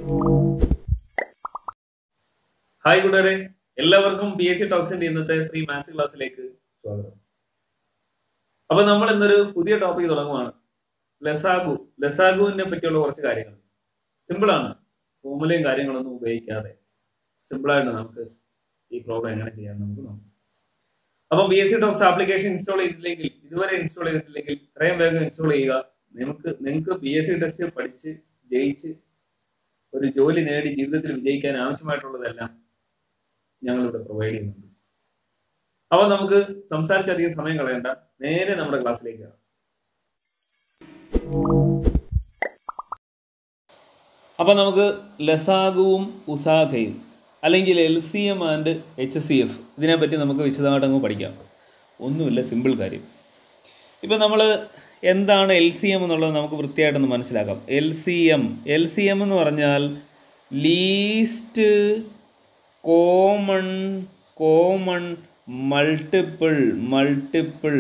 hi കൂട്ടുകാരെ എല്ലാവർക്കും P S C ടോക്സിന്റെ ഇന്നത്തെ ഫ്രീ മാത്സ് ക്ലാസ്സിലേക്ക് സ്വാഗതം അപ്പൊ നമ്മൾ ഇന്നൊരു പുതിയ ടോപ്പിക് തുടങ്ങുവാണ് ലസാഗു ലസാഗുവിനെ പറ്റിയുള്ള കുറച്ച് കാര്യങ്ങൾ സിമ്പിൾ ആണ് ഫോമുലയും കാര്യങ്ങളൊന്നും ഉപയോഗിക്കാതെ സിമ്പിൾ ആയിട്ട് നമുക്ക് ഈ പ്രോഗ്രാം എങ്ങനെ ചെയ്യാൻ നമുക്ക് നോക്കാം അപ്പൊ P S C Talks application install ചെയ്തില്ലെങ്കിൽ ഇതുവരെ ഇൻസ്റ്റാൾ ചെയ്തിട്ടില്ലെങ്കിൽ ഇത്രയും വേഗം ഇൻസ്റ്റാൾ ചെയ്യുക നിങ്ങൾക്ക് നിങ്ങൾക്ക് പി എസ് സി ടെസ്റ്റ് പഠിച്ച് ജയിച്ച് ഒരു ജോലി നേടി ജീവിതത്തിൽ വിജയിക്കാൻ ആവശ്യമായിട്ടുള്ളതെല്ലാം ഞങ്ങളിവിടെ പ്രൊവൈഡ് ചെയ്യുന്നുണ്ട് അപ്പൊ നമുക്ക് സംസാരിച്ചധികം സമയം കളയണ്ട നേരെ നമ്മുടെ ക്ലാസ്സിലേക്ക് കയറാം അപ്പൊ നമുക്ക് ലസാഗുവും ഉസാഖയും അല്ലെങ്കിൽ L C M and H C F ഇതിനെപ്പറ്റി നമുക്ക് വിശദമായിട്ട് അങ്ങ് പഠിക്കാം ഒന്നുമില്ല സിമ്പിൾ കാര്യം ഇപ്പം നമ്മൾ എന്താണ് എൽ സി എം എന്നുള്ളത് നമുക്ക് വൃത്തിയായിട്ടൊന്ന് മനസ്സിലാക്കാം L C M L C M എന്ന് പറഞ്ഞാൽ least common common multiple multiple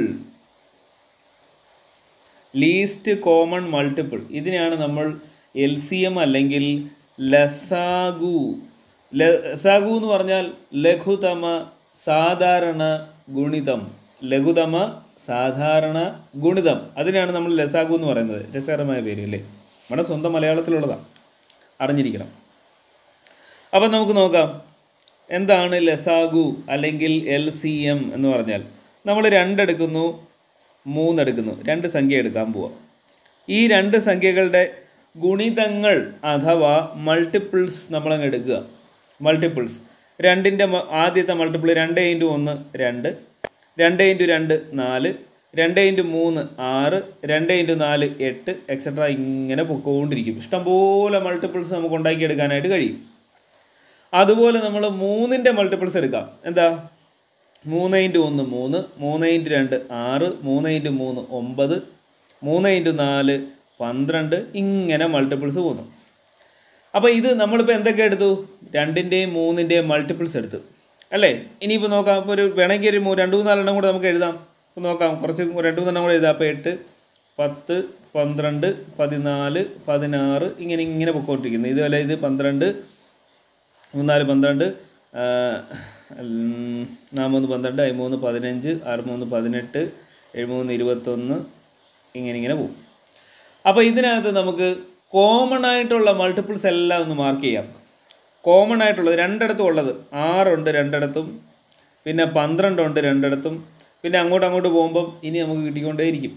least common multiple ഇതിനെയാണ് നമ്മൾ എൽ സി എം അല്ലെങ്കിൽ ലസാഗു ലസാഗു എന്ന് പറഞ്ഞാൽ ലഘുതമ സാധാരണ ഗുണിതം ലഘുതമ സാധാരണ ഗുണിതം അതിനാണ് നമ്മൾ ലസാഗു എന്ന് പറയുന്നത് രസകരമായ പേര് അല്ലേ നമ്മുടെ സ്വന്തം മലയാളത്തിലുള്ളതാണ് അറിഞ്ഞിരിക്കണം അപ്പം നമുക്ക് നോക്കാം എന്താണ് ലസാഗു അല്ലെങ്കിൽ എൽ സി എം എന്ന് പറഞ്ഞാൽ നമ്മൾ രണ്ടെടുക്കുന്നു മൂന്നെടുക്കുന്നു രണ്ട് സംഖ്യ എടുക്കാൻ പോവാം ഈ രണ്ട് സംഖ്യകളുടെ ഗുണിതങ്ങൾ അഥവാ മൾട്ടിപ്പിൾസ് നമ്മളങ്ങ് എടുക്കുക മൾട്ടിപ്പിൾസ് രണ്ടിൻ്റെ മ- ആദ്യത്തെ മൾട്ടിപ്പിൾ രണ്ട് ഇൻറ്റു ഒന്ന് രണ്ട് രണ്ട് ഇൻറ്റു രണ്ട് നാല് രണ്ട് ഇൻറ്റു മൂന്ന് ആറ് രണ്ട് ഇൻറ്റു നാല് എട്ട് എക്സെട്ര ഇങ്ങനെ പൊക്കോണ്ടിരിക്കും ഇഷ്ടംപോലെ മൾട്ടിപ്പിൾസ് നമുക്ക് ഉണ്ടാക്കിയെടുക്കാനായിട്ട് കഴിയും അതുപോലെ നമ്മൾ മൂന്നിൻ്റെ മൾട്ടിപ്പിൾസ് എടുക്കാം എന്താ മൂന്ന് ഇൻറ്റു ഒന്ന് മൂന്ന് മൂന്ന് ഇൻറ്റു രണ്ട് ആറ് മൂന്ന് ഇൻറ്റു മൂന്ന് ഒമ്പത് മൂന്ന് ഇൻറ്റു നാല് പന്ത്രണ്ട് ഇങ്ങനെ മൾട്ടിപ്പിൾസ് പോകുന്നു അപ്പോൾ ഇത് നമ്മളിപ്പോൾ എന്തൊക്കെ എടുത്തു രണ്ടിൻ്റെയും മൂന്നിൻ്റെയും മൾട്ടിപ്പിൾസ് എടുത്തു അല്ലേ ഇനിയിപ്പോൾ നോക്കാം ഇപ്പോൾ ഒരു വേണമെങ്കിൽ ഒരു മൂ- രണ്ട് മൂന്നാലെണ്ണം കൂടെ നമുക്ക് എഴുതാം ഇപ്പോൾ നോക്കാം കുറച്ച് രണ്ട് മൂന്നെണ്ണം കൂടെ എഴുതാം അപ്പോൾ എട്ട് പത്ത് പന്ത്രണ്ട് പതിനാല് പതിനാറ് ഇങ്ങനെ ഇങ്ങനെ പൊക്കോണ്ടിരിക്കുന്നു ഇതുപോലെ ഇത് പന്ത്രണ്ട് മൂന്നാല് പന്ത്രണ്ട് ആ, ഉം, നാമൂന്ന് പന്ത്രണ്ട് അയിമൂന്ന് പതിനഞ്ച് ആറുമൂന്ന് പതിനെട്ട് എഴുമൂന്ന് ഇരുപത്തൊന്ന് ഇങ്ങനെ ഇങ്ങനെ പോകും അപ്പോൾ ഇതിനകത്ത് നമുക്ക് കോമൺ ആയിട്ടുള്ള മൾട്ടിപ്പിൾസ് എല്ലാം ഒന്ന് മാർക്ക് ചെയ്യാം കോമൺ ആയിട്ടുള്ളത് രണ്ടിടത്തും ഉള്ളത് ആറുണ്ട് രണ്ടിടത്തും പിന്നെ പന്ത്രണ്ടുണ്ട് രണ്ടിടത്തും പിന്നെ അങ്ങോട്ട് അങ്ങോട്ട് പോകുമ്പം ഇനി നമുക്ക് കിട്ടിക്കൊണ്ടേയിരിക്കും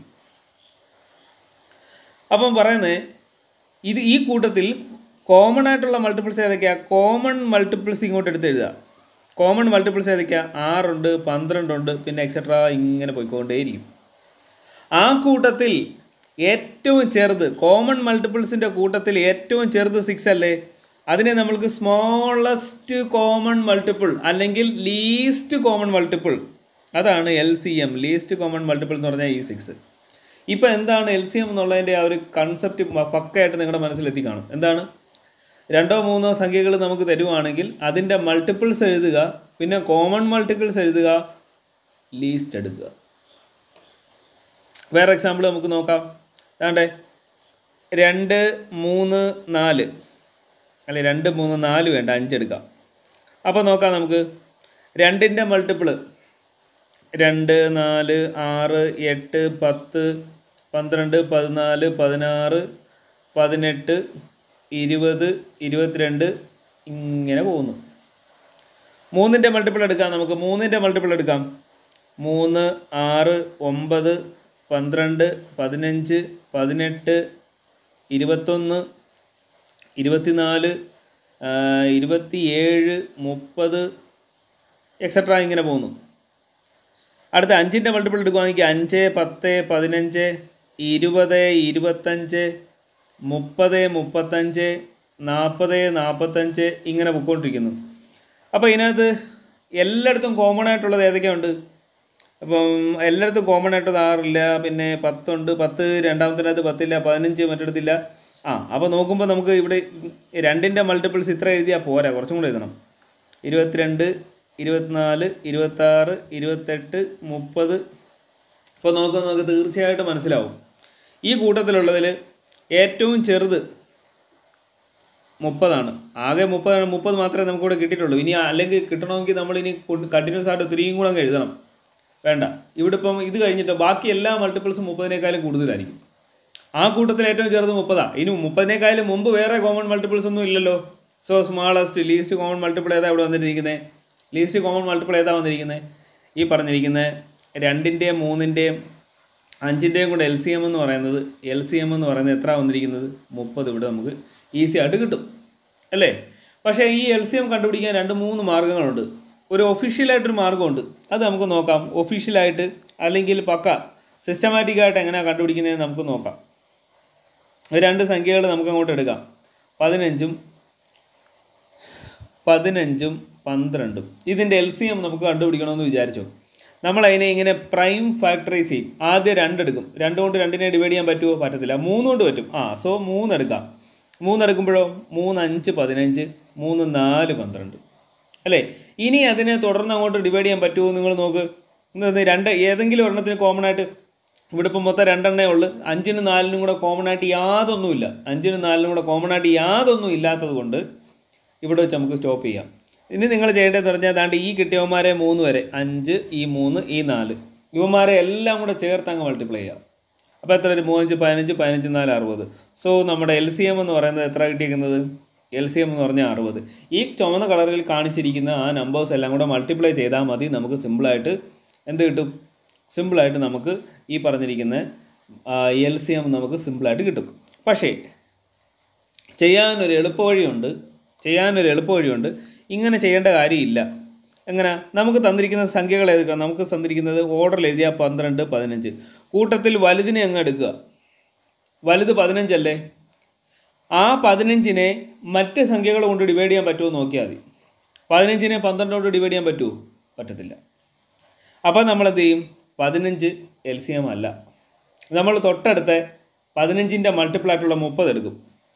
അപ്പം പറയുന്നത് ഇത് ഈ കൂട്ടത്തിൽ കോമൺ ആയിട്ടുള്ള മൾട്ടിപ്പിൾസ് ഏതൊക്കെയാണ് കോമൺ മൾട്ടിപ്പിൾസ് ഇങ്ങോട്ട് എടുത്ത് എഴുതുക കോമൺ മൾട്ടിപ്പിൾസ് ഏതൊക്കെയാണ് ആറുണ്ട് പന്ത്രണ്ടുണ്ട് പിന്നെ എക്സെട്ര ഇങ്ങനെ പോയിക്കൊണ്ടേയിരിക്കും ആ കൂട്ടത്തിൽ ഏറ്റവും ചെറുത് കോമൺ മൾട്ടിപ്പിൾസിൻ്റെ കൂട്ടത്തിൽ ഏറ്റവും ചെറുത് സിക്സ് അല്ലേ അതിനെ നമ്മൾക്ക് സ്മോളസ്റ്റ് കോമൺ മൾട്ടിപ്പിൾ അല്ലെങ്കിൽ ലീസ്റ്റ് കോമൺ മൾട്ടിപ്പിൾ അതാണ് L C M least common multiple എന്ന് പറഞ്ഞാൽ ഈ സിക്സ് ഇപ്പോൾ എന്താണ് എൽ സി എം എന്നുള്ളതിൻ്റെ ആ ഒരു കൺസെപ്റ്റ് പക്കയായിട്ട് നിങ്ങളുടെ മനസ്സിലെത്തി കാണും എന്താണ് രണ്ടോ മൂന്നോ സംഖ്യകൾ നമുക്ക് തരുവാണെങ്കിൽ അതിൻ്റെ മൾട്ടിപ്പിൾസ് എഴുതുക പിന്നെ കോമൺ മൾട്ടിപ്പിൾസ് എഴുതുക ലീസ്റ്റ് എടുക്കുക വേറെ എക്സാമ്പിൾ നമുക്ക് നോക്കാം അതാണ്ടേ രണ്ട് മൂന്ന് നാല് അല്ലെ രണ്ട് മൂന്ന് നാല് വേണ്ട അഞ്ചെടുക്കാം അപ്പോൾ നോക്കാം നമുക്ക് രണ്ടിൻ്റെ മൾട്ടിപ്പിള് രണ്ട് നാല് ആറ് എട്ട് പത്ത് പന്ത്രണ്ട് പതിനാല് പതിനാറ് പതിനെട്ട് ഇരുപത് ഇരുപത്തിരണ്ട് ഇങ്ങനെ പോകുന്നു മൂന്നിൻ്റെ മൾട്ടിപ്പിൾ എടുക്കാം നമുക്ക് മൂന്നിൻ്റെ മൾട്ടിപ്പിൾ എടുക്കാം മൂന്ന് ആറ് ഒമ്പത് പന്ത്രണ്ട് പതിനഞ്ച് പതിനെട്ട് ഇരുപത്തൊന്ന് ഇരുപത്തിനാല് ആ, ഇരുപത്തിയേഴ് മുപ്പത് എക്സെട്ര ഇങ്ങനെ പോകുന്നു അടുത്ത അഞ്ചിൻ്റെ മൾട്ടിപ്പിൾ എടുക്കുകയാണെങ്കിൽ അഞ്ച് പത്ത് പതിനഞ്ച് ഇരുപത് ഇരുപത്തഞ്ച് മുപ്പത് മുപ്പത്തഞ്ച് നാൽപ്പത് നാൽപ്പത്തഞ്ച് ഇങ്ങനെ പൊയ്ക്കൊണ്ടിരിക്കുന്നു അപ്പോൾ ഇതിനകത്ത് എല്ലായിടത്തും കോമൺ ആയിട്ടുള്ളത് ഏതൊക്കെയുണ്ട് അപ്പം എല്ലായിടത്തും കോമൺ ആയിട്ട് ആറില്ല പിന്നെ പത്തുണ്ട് പത്ത് രണ്ടാമത്തിനകത്ത് പത്തില്ല പതിനഞ്ച് മറ്റിടത്തില്ല ആ അപ്പോൾ നോക്കുമ്പോൾ നമുക്ക് ഇവിടെ രണ്ടിൻ്റെ മൾട്ടിപ്പിൾസ് ഇത്ര എഴുതിയാൽ പോരാ കുറച്ചും കൂടെ എഴുതണം ഇരുപത്തിരണ്ട് ഇരുപത്തിനാല് ഇരുപത്താറ് ഇരുപത്തെട്ട് മുപ്പത് അപ്പോൾ നോക്കുക നമുക്ക് തീർച്ചയായിട്ടും മനസ്സിലാവും ഈ കൂട്ടത്തിലുള്ളതിൽ ഏറ്റവും ചെറുത് മുപ്പതാണ് ആകെ മുപ്പതാണ് മുപ്പത് മാത്രമേ നമുക്ക് ഇവിടെ കിട്ടിയിട്ടുള്ളൂ ഇനി അല്ലെങ്കിൽ കിട്ടണമെങ്കിൽ നമ്മൾ ഇനി കണ്ടിന്യൂസ് ആയിട്ട് ഒത്തിരിയും കൂടെ അങ്ങ് എഴുതണം വേണ്ട ഇവിടെ ഇപ്പം ഇത് കഴിഞ്ഞിട്ട് ബാക്കി എല്ലാ മൾട്ടിപ്പിൾസും മുപ്പതിനേക്കാളും കൂടുതലായിരിക്കും ആ കൂട്ടത്തിൽ ഏറ്റവും ചെറുത് മുപ്പതാ ഇനി മുപ്പതിനേക്കാളും മുമ്പ് വേറെ കോമൺ മൾട്ടിപ്പിൾസ് ഒന്നും ഇല്ലല്ലോ so smallest least common multiple ഏതാ ഇവിടെ വന്നിരിക്കുന്നത് ലീസ്റ്റ് കോമൺ മൾട്ടിപ്പിൾ ഏതാ വന്നിരിക്കുന്നത് ഈ പറഞ്ഞിരിക്കുന്ന രണ്ടിൻ്റെയും മൂന്നിൻ്റെയും അഞ്ചിൻ്റെയും കൂടെ എൽ സി എം എന്ന് പറയുന്നത് എൽ സി എം എന്ന് പറയുന്നത് എത്ര വന്നിരിക്കുന്നത് മുപ്പത് ഇവിടെ നമുക്ക് ഈസി ആയിട്ട് കിട്ടും അല്ലേ പക്ഷേ ഈ എൽ സി എം കണ്ടുപിടിക്കാൻ രണ്ട് മൂന്ന് മാർഗ്ഗങ്ങളുണ്ട് ഒരു ഒഫീഷ്യലായിട്ടൊരു മാർഗ്ഗമുണ്ട് അത് നമുക്ക് നോക്കാം ഒഫീഷ്യലായിട്ട് അല്ലെങ്കിൽ പക്ക സിസ്റ്റമാറ്റിക്കായിട്ട് എങ്ങനെയാണ് കണ്ടുപിടിക്കുന്നതെന്ന് നമുക്ക് നോക്കാം ഈ രണ്ട് സംഖ്യകൾ നമുക്ക് അങ്ങോട്ട് എടുക്കാം പതിനഞ്ചും പതിനഞ്ചും പന്ത്രണ്ടും ഇതിൻ്റെ എൽ സി എം നമുക്ക് കണ്ടുപിടിക്കണമെന്ന് വിചാരിച്ചു നമ്മൾ അതിനെ ഇങ്ങനെ പ്രൈം ഫാക്ടറൈസ് ചെയ്യും ആദ്യം രണ്ടെടുക്കും രണ്ട് കൊണ്ട് രണ്ടിനെ ഡിവൈഡ് ചെയ്യാൻ പറ്റുമോ പറ്റത്തില്ല മൂന്ന് കൊണ്ട് പറ്റും ആ സോ മൂന്നെടുക്കാം മൂന്നെടുക്കുമ്പോഴോ മൂന്ന് അഞ്ച് പതിനഞ്ച് മൂന്ന് നാല് പന്ത്രണ്ട് അല്ലേ ഇനി അതിനെ തുടർന്ന് അങ്ങോട്ട് ഡിവൈഡ് ചെയ്യാൻ പറ്റുമോ നിങ്ങൾ നോക്ക് ഇന്ന് രണ്ട് ഏതെങ്കിലും ഒരെണ്ണത്തിന് കോമൺ ആയിട്ട് ഇവിടെ ഇപ്പം മൊത്തം രണ്ടെണ്ണേ ഉള്ളൂ അഞ്ചിനും നാലിനും കൂടെ കോമൺ ആയിട്ട് യാതൊന്നുമില്ല അഞ്ചിനും നാലിനും കൂടെ കോമൺ ആയിട്ട് യാതൊന്നും ഇല്ലാത്തത് കൊണ്ട് ഇവിടെ വെച്ച് നമുക്ക് സ്റ്റോപ്പ് ചെയ്യാം ഇനി നിങ്ങൾ ചെയ്യേണ്ടതെന്ന് പറഞ്ഞാൽ അതാണ്ട് ഈ കിട്ടിയവന്മാരെ മൂന്ന് വരെ അഞ്ച് ഈ മൂന്ന് ഈ നാല് ഇവന്മാരെ എല്ലാം കൂടെ ചേർത്ത് അങ്ങ് മൾട്ടിപ്ലൈ ചെയ്യാം അപ്പോൾ എത്ര ഒരു മൂവഞ്ച് പതിനഞ്ച് പതിനഞ്ച് നാല് അറുപത് സോ നമ്മുടെ എൽ സി എം എന്ന് പറയുന്നത് എത്ര കിട്ടിയിരിക്കുന്നത് എൽ സി എം എന്ന് പറഞ്ഞാൽ അറുപത് ഈ ചുവന്ന കളറിൽ കാണിച്ചിരിക്കുന്ന ആ നമ്പേഴ്സ് എല്ലാം കൂടെ മൾട്ടിപ്ലൈ ചെയ്താൽ മതി നമുക്ക് സിമ്പിളായിട്ട് എന്ത് കിട്ടും സിമ്പിളായിട്ട് നമുക്ക് ഈ പറഞ്ഞിരിക്കുന്ന എൽ സി എം നമുക്ക് സിമ്പിളായിട്ട് കിട്ടും പക്ഷേ ചെയ്യാനൊരു എളുപ്പവഴിയുണ്ട് ചെയ്യാനൊരു എളുപ്പവഴിയുണ്ട് ഇങ്ങനെ ചെയ്യേണ്ട കാര്യമില്ല എങ്ങനെ നമുക്ക് തന്നിരിക്കുന്ന സംഖ്യകൾ ഏതൊക്കെ നമുക്ക് തന്നിരിക്കുന്നത് ഓർഡറിൽ എഴുതിയ പന്ത്രണ്ട് പതിനഞ്ച് കൂട്ടത്തിൽ വലുതിനെ അങ്ങ് എടുക്കുക വലുത് പതിനഞ്ചല്ലേ ആ പതിനഞ്ചിനെ മറ്റ് സംഖ്യകൾ കൊണ്ട് ഡിവൈഡ് ചെയ്യാൻ പറ്റുമോ എന്ന് നോക്കിയാൽ മതി പതിനഞ്ചിനെ പന്ത്രണ്ട് കൊണ്ട് ഡിവൈഡ് ചെയ്യാൻ പറ്റുമോ പറ്റത്തില്ല അപ്പോൾ നമ്മൾ എന്ത് ചെയ്യും പതിനഞ്ച് എൽ സി എം അല്ല നമ്മൾ തൊട്ടടുത്ത പതിനഞ്ചിൻ്റെ മൾട്ടിപ്പിൾ ആയിട്ടുള്ള മുപ്പത് എടുക്കും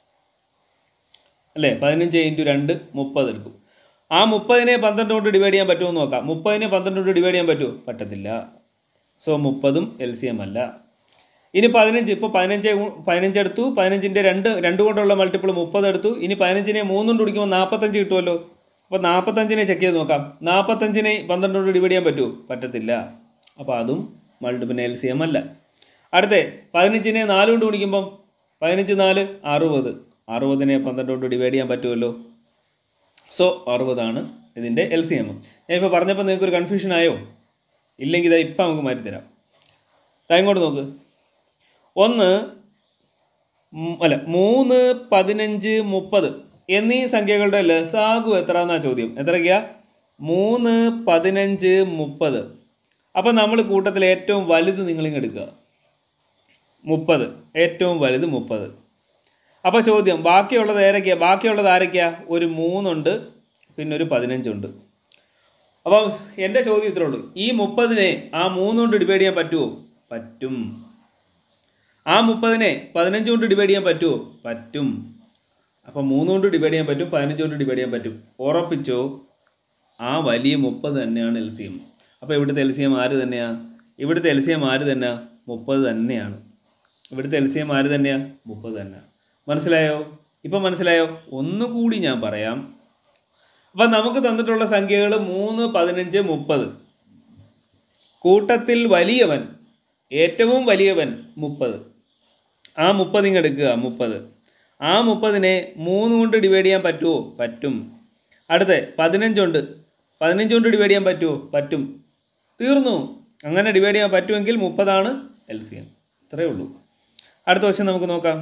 അല്ലേ പതിനഞ്ച് ഇൻറ്റു രണ്ട് മുപ്പത് എടുക്കും ആ മുപ്പതിനെ പന്ത്രണ്ട് കൊണ്ട് ഡിവൈഡ് ചെയ്യാൻ പറ്റുമോ എന്ന് നോക്കാം മുപ്പതിനെ പന്ത്രണ്ട് കൊണ്ട് ഡിവൈഡ് ചെയ്യാൻ പറ്റുമോ പറ്റത്തില്ല സോ മുപ്പതും എൽ സി എം അല്ല ഇനി പതിനഞ്ച് ഇപ്പോൾ പതിനഞ്ച് ഗു- പതിനഞ്ച് എടുത്തു പതിനഞ്ചിൻ്റെ രണ്ട് രണ്ട് കൊണ്ടുള്ള മൾട്ടിപ്പിൾ മുപ്പത് എടുത്തു ഇനി പതിനഞ്ചിനെ മൂന്നുകൊണ്ട് കുടിക്കുമ്പോൾ നാൽപ്പത്തഞ്ച് കിട്ടുമല്ലോ അപ്പോൾ നാൽപ്പത്തഞ്ചിനെ ചെക്ക് ചെയ്ത് നോക്കാം നാൽപ്പത്തഞ്ചിനെ പന്ത്രണ്ട് കൊണ്ട് ഡിവൈഡ് ചെയ്യാൻ പറ്റുമോ പറ്റത്തില്ല അപ്പോൾ അതും മൾട്ടിപ്പിൾ എൽ സി എം അല്ല അടുത്ത പതിനഞ്ചിനെ നാല് കൊണ്ട് കുടിക്കുമ്പം പതിനഞ്ച് നാല് അറുപത് അറുപതിനെ പന്ത്രണ്ട് കൊണ്ട് ഡിവൈഡ് ചെയ്യാൻ പറ്റുമല്ലോ സോ അറുപതാണ് ഇതിൻ്റെ എൽ സി എം ഞാനിപ്പോൾ പറഞ്ഞപ്പോൾ നിങ്ങൾക്ക് ഒരു കൺഫ്യൂഷൻ ആയോ ഇല്ലെങ്കിൽ ഇതാ ഇപ്പം നമുക്ക് മാറ്റിത്തരാം ദാ ഇങ്ങോട്ട് നോക്ക് ഒന്ന് ഉം, അല്ല മൂന്ന് പതിനഞ്ച് മുപ്പത് എന്നീ സംഖ്യകളുടെ ലസാഗു എത്ര എന്നാ ചോദ്യം എത്രയ്ക്കാ മൂന്ന് പതിനഞ്ച് മുപ്പത് അപ്പം നമ്മൾ കൂട്ടത്തിൽ ഏറ്റവും വലുത് നിങ്ങളിങ്ങ് എടുക്കുക മുപ്പത് ഏറ്റവും വലുത് മുപ്പത് അപ്പോൾ ചോദ്യം ബാക്കിയുള്ളത് ഏതൊക്കെയാ ബാക്കിയുള്ളത് ആരൊക്കെയാ ഒരു മൂന്നുണ്ട് പിന്നെ ഒരു പതിനഞ്ചുണ്ട് അപ്പം എൻ്റെ ചോദ്യം ഇത്രേ ഉള്ളൂ ഈ മുപ്പതിനെ ആ മൂന്ന് കൊണ്ട് ഡിവൈഡ് ചെയ്യാൻ പറ്റുമോ പറ്റും ആ മുപ്പതിനെ പതിനഞ്ച് കൊണ്ട് ഡിവൈഡ് ചെയ്യാൻ പറ്റുമോ പറ്റും അപ്പം മൂന്ന് കൊണ്ട് ഡിവൈഡ് ചെയ്യാൻ പറ്റും പതിനഞ്ച് കൊണ്ട് ഡിവൈഡ് ചെയ്യാൻ പറ്റും ഉറപ്പിച്ചോ ആ വലിയ മുപ്പത് തന്നെയാണ് എൽ സി എം അപ്പോൾ ഇവിടുത്തെ എൽ സി എം ആര് തന്നെയാണ് ഇവിടുത്തെ എൽ സി എം ആര് തന്നെയാണ് മുപ്പത് തന്നെയാണ് ഇവിടുത്തെ എൽ സി എം ആര് തന്നെയാണ് മുപ്പത് തന്നെയാണ് മനസ്സിലായോ ഇപ്പം മനസ്സിലായോ ഒന്നുകൂടി ഞാൻ പറയാം അപ്പം നമുക്ക് തന്നിട്ടുള്ള സംഖ്യകൾ മൂന്ന് പതിനഞ്ച് മുപ്പത് കൂട്ടത്തിൽ വലിയവൻ ഏറ്റവും വലിയവൻ മുപ്പത് ആ മുപ്പത് ഇങ്ങ് എടുക്കുക മുപ്പത് ആ മുപ്പതിനെ മൂന്ന് കൊണ്ട് ഡിവൈഡ് ചെയ്യാൻ പറ്റുമോ പറ്റും അടുത്ത പതിനഞ്ചുണ്ട് പതിനഞ്ച് കൊണ്ട് ഡിവൈഡ് ചെയ്യാൻ പറ്റുമോ പറ്റും തീർന്നു അങ്ങനെ ഡിവൈഡ് ചെയ്യാൻ പറ്റുമെങ്കിൽ മുപ്പതാണ് എൽ സി എം ഇത്രയേ ഉള്ളൂ അടുത്ത വർഷം നമുക്ക് നോക്കാം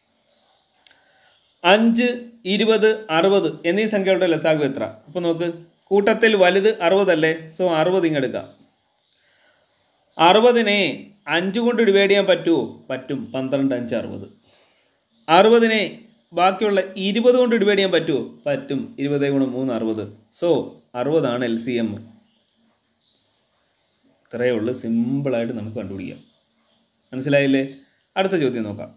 അഞ്ച് ഇരുപത് അറുപത് എന്നീ സംഖ്യകളുടെ ലസാഗു എത്ര അപ്പോൾ നോക്ക് കൂട്ടത്തിൽ വലുത് അറുപതല്ലേ സോ അറുപത് ഇങ്ങെടുക്കാം അറുപതിനെ അഞ്ച് കൊണ്ട് ഡിവൈഡ് ചെയ്യാൻ പറ്റുമോ പറ്റും പന്ത്രണ്ട് അഞ്ച് അറുപത് അറുപതിനെ ബാക്കിയുള്ള ഇരുപത് കൊണ്ട് ഡിവൈഡ് ചെയ്യാൻ പറ്റുമോ പറ്റും ഇരുപത് ഗുണം മൂന്ന് അറുപത് സോ അറുപതാണ് എൽ സി എം ഇത്രയേ ഉള്ളൂ സിമ്പിളായിട്ട് നമുക്ക് കണ്ടുപിടിക്കാം മനസ്സിലായില്ലേ അടുത്ത ചോദ്യം നോക്കാം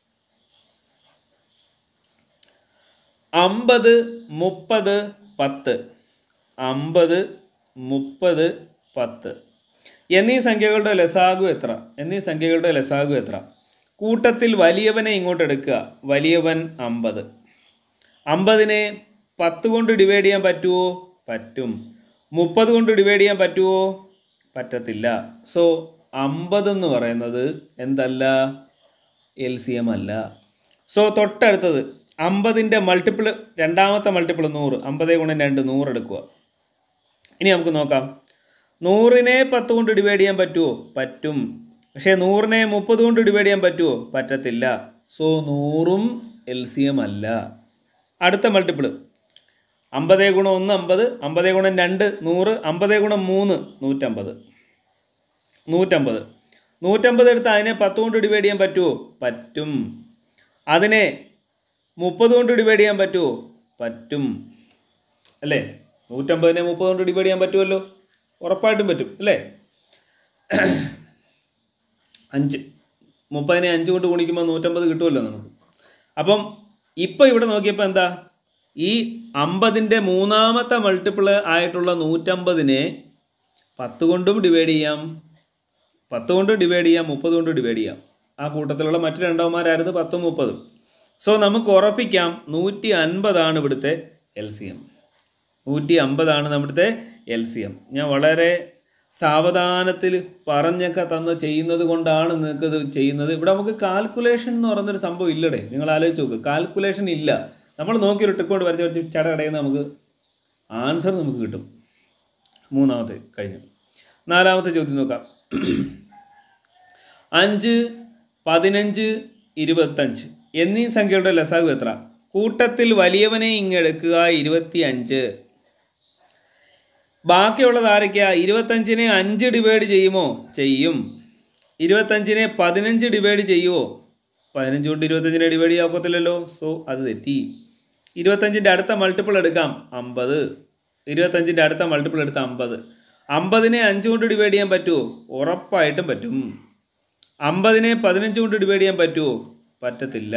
അമ്പത് മുപ്പത് പത്ത് അമ്പത് മുപ്പത് പത്ത് എന്നീ സംഖ്യകളുടെ ലസാഗു എത്ര എന്നീ സംഖ്യകളുടെ ലസാഗു എത്ര കൂട്ടത്തിൽ വലിയവനെ ഇങ്ങോട്ട് എടുക്കുക വലിയവൻ അമ്പത് അമ്പതിനെ പത്ത് കൊണ്ട് ഡിവൈഡ് ചെയ്യാൻ പറ്റുമോ പറ്റും മുപ്പത് കൊണ്ട് ഡിവൈഡ് ചെയ്യാൻ പറ്റുമോ പറ്റത്തില്ല സോ അമ്പത് എന്ന് പറയുന്നത് എന്തല്ല എൽ സി എം അല്ല സോ തൊട്ടടുത്തത് അമ്പതിൻ്റെ മൾട്ടിപ്പിൾ രണ്ടാമത്തെ മൾട്ടിപ്പിൾ നൂറ് അമ്പത് ഗുണം രണ്ട് നൂറ് എടുക്കുക ഇനി നമുക്ക് നോക്കാം നൂറിനെ പത്ത് കൊണ്ട് ഡിവൈഡ് ചെയ്യാൻ പറ്റുമോ പറ്റും പക്ഷേ നൂറിനെ മുപ്പത് കൊണ്ട് ഡിവൈഡ് ചെയ്യാൻ പറ്റുമോ പറ്റത്തില്ല സോ നൂറും എൽ സി എം അല്ല അടുത്ത മൾട്ടിപ്പിൾ അമ്പത് ഗുണം ഒന്ന് അമ്പത് അമ്പത് ഗുണം രണ്ട് നൂറ് അമ്പത് ഗുണം മൂന്ന് നൂറ്റമ്പത് നൂറ്റമ്പത് നൂറ്റമ്പത് എടുത്ത് അതിനെ പത്ത് കൊണ്ട് ഡിവൈഡ് ചെയ്യാൻ പറ്റുമോ പറ്റും അതിനെ മുപ്പത് കൊണ്ട് ഡിവൈഡ് ചെയ്യാൻ പറ്റുമോ പറ്റും അല്ലേ നൂറ്റമ്പതിനെ മുപ്പത് കൊണ്ട് ഡിവൈഡ് ചെയ്യാൻ പറ്റുമല്ലോ ഉറപ്പായിട്ടും പറ്റും അല്ലേ അഞ്ച് മുപ്പതിനെ അഞ്ച് കൊണ്ട് ഗുണിക്കുമ്പോൾ നൂറ്റമ്പത് കിട്ടുമല്ലോ നമുക്ക് അപ്പം ഇപ്പം ഇവിടെ നോക്കിയപ്പോൾ എന്താ ഈ അമ്പതിൻ്റെ മൂന്നാമത്തെ മൾട്ടിപ്പിൾ ആയിട്ടുള്ള നൂറ്റമ്പതിനെ പത്ത് കൊണ്ടും ഡിവൈഡ് ചെയ്യാം പത്ത് കൊണ്ട് ഡിവൈഡ് ചെയ്യാം മുപ്പത് കൊണ്ട് ഡിവൈഡ് ചെയ്യാം ആ കൂട്ടത്തിലുള്ള മറ്റു രണ്ടവന്മാരായിരുന്നു പത്തും മുപ്പതും സോ നമുക്ക് ഉറപ്പിക്കാം നൂറ്റി അൻപതാണ് ഇവിടുത്തെ എൽ സി എം നൂറ്റി അമ്പതാണ് നമ്മുടെ എൽ സി എം ഞാൻ വളരെ സാവധാനത്തിൽ പറഞ്ഞൊക്കെ തന്ന് ചെയ്യുന്നത് കൊണ്ടാണ് നിങ്ങൾക്ക് ഇത് ചെയ്യുന്നത് ഇവിടെ നമുക്ക് കാൽക്കുലേഷൻ എന്ന് പറയുന്നൊരു സംഭവം ഇല്ലടേ നിങ്ങൾ ആലോചിച്ച് നോക്ക് കാൽക്കുലേഷൻ ഇല്ല നമ്മൾ നോക്കി ഒരു കൊണ്ട് വരച്ച് വരച്ച് ചടകടയിൽ നമുക്ക് ആൻസർ നമുക്ക് കിട്ടും മൂന്നാമത്തെ കഴിഞ്ഞു നാലാമത്തെ ചോദ്യം നോക്കാം അഞ്ച് പതിനഞ്ച് ഇരുപത്തഞ്ച് എന്നീ സംഖ്യകളുടെ ലസാഗു എത്ര കൂട്ടത്തിൽ വലിയവനെ ഇങ്ങെടുക്കുക ഇരുപത്തി അഞ്ച് ബാക്കിയുള്ളത് ആരൊക്കെയാ ഇരുപത്തഞ്ചിനെ അഞ്ച് ഡിവൈഡ് ചെയ്യുമോ ചെയ്യും ഇരുപത്തഞ്ചിനെ പതിനഞ്ച് ഡിവൈഡ് ചെയ്യുമോ പതിനഞ്ച് കൊണ്ട് ഇരുപത്തഞ്ചിനെ ഡിവൈഡ് ചെയ്യാൻ ഒക്കത്തില്ലല്ലോ സോ അത് തെറ്റി ഇരുപത്തഞ്ചിൻ്റെ അടുത്ത മൾട്ടിപ്പിൾ എടുക്കാം അമ്പത് ഇരുപത്തഞ്ചിൻ്റെ അടുത്ത മൾട്ടിപ്പിൾ എടുത്ത അമ്പത് അമ്പതിനെ അഞ്ച് കൊണ്ട് ഡിവൈഡ് ചെയ്യാൻ പറ്റുമോ ഉറപ്പായിട്ടും പറ്റും അമ്പതിനെ പതിനഞ്ച് കൊണ്ട് ഡിവൈഡ് ചെയ്യാൻ പറ്റുമോ പറ്റത്തില്ല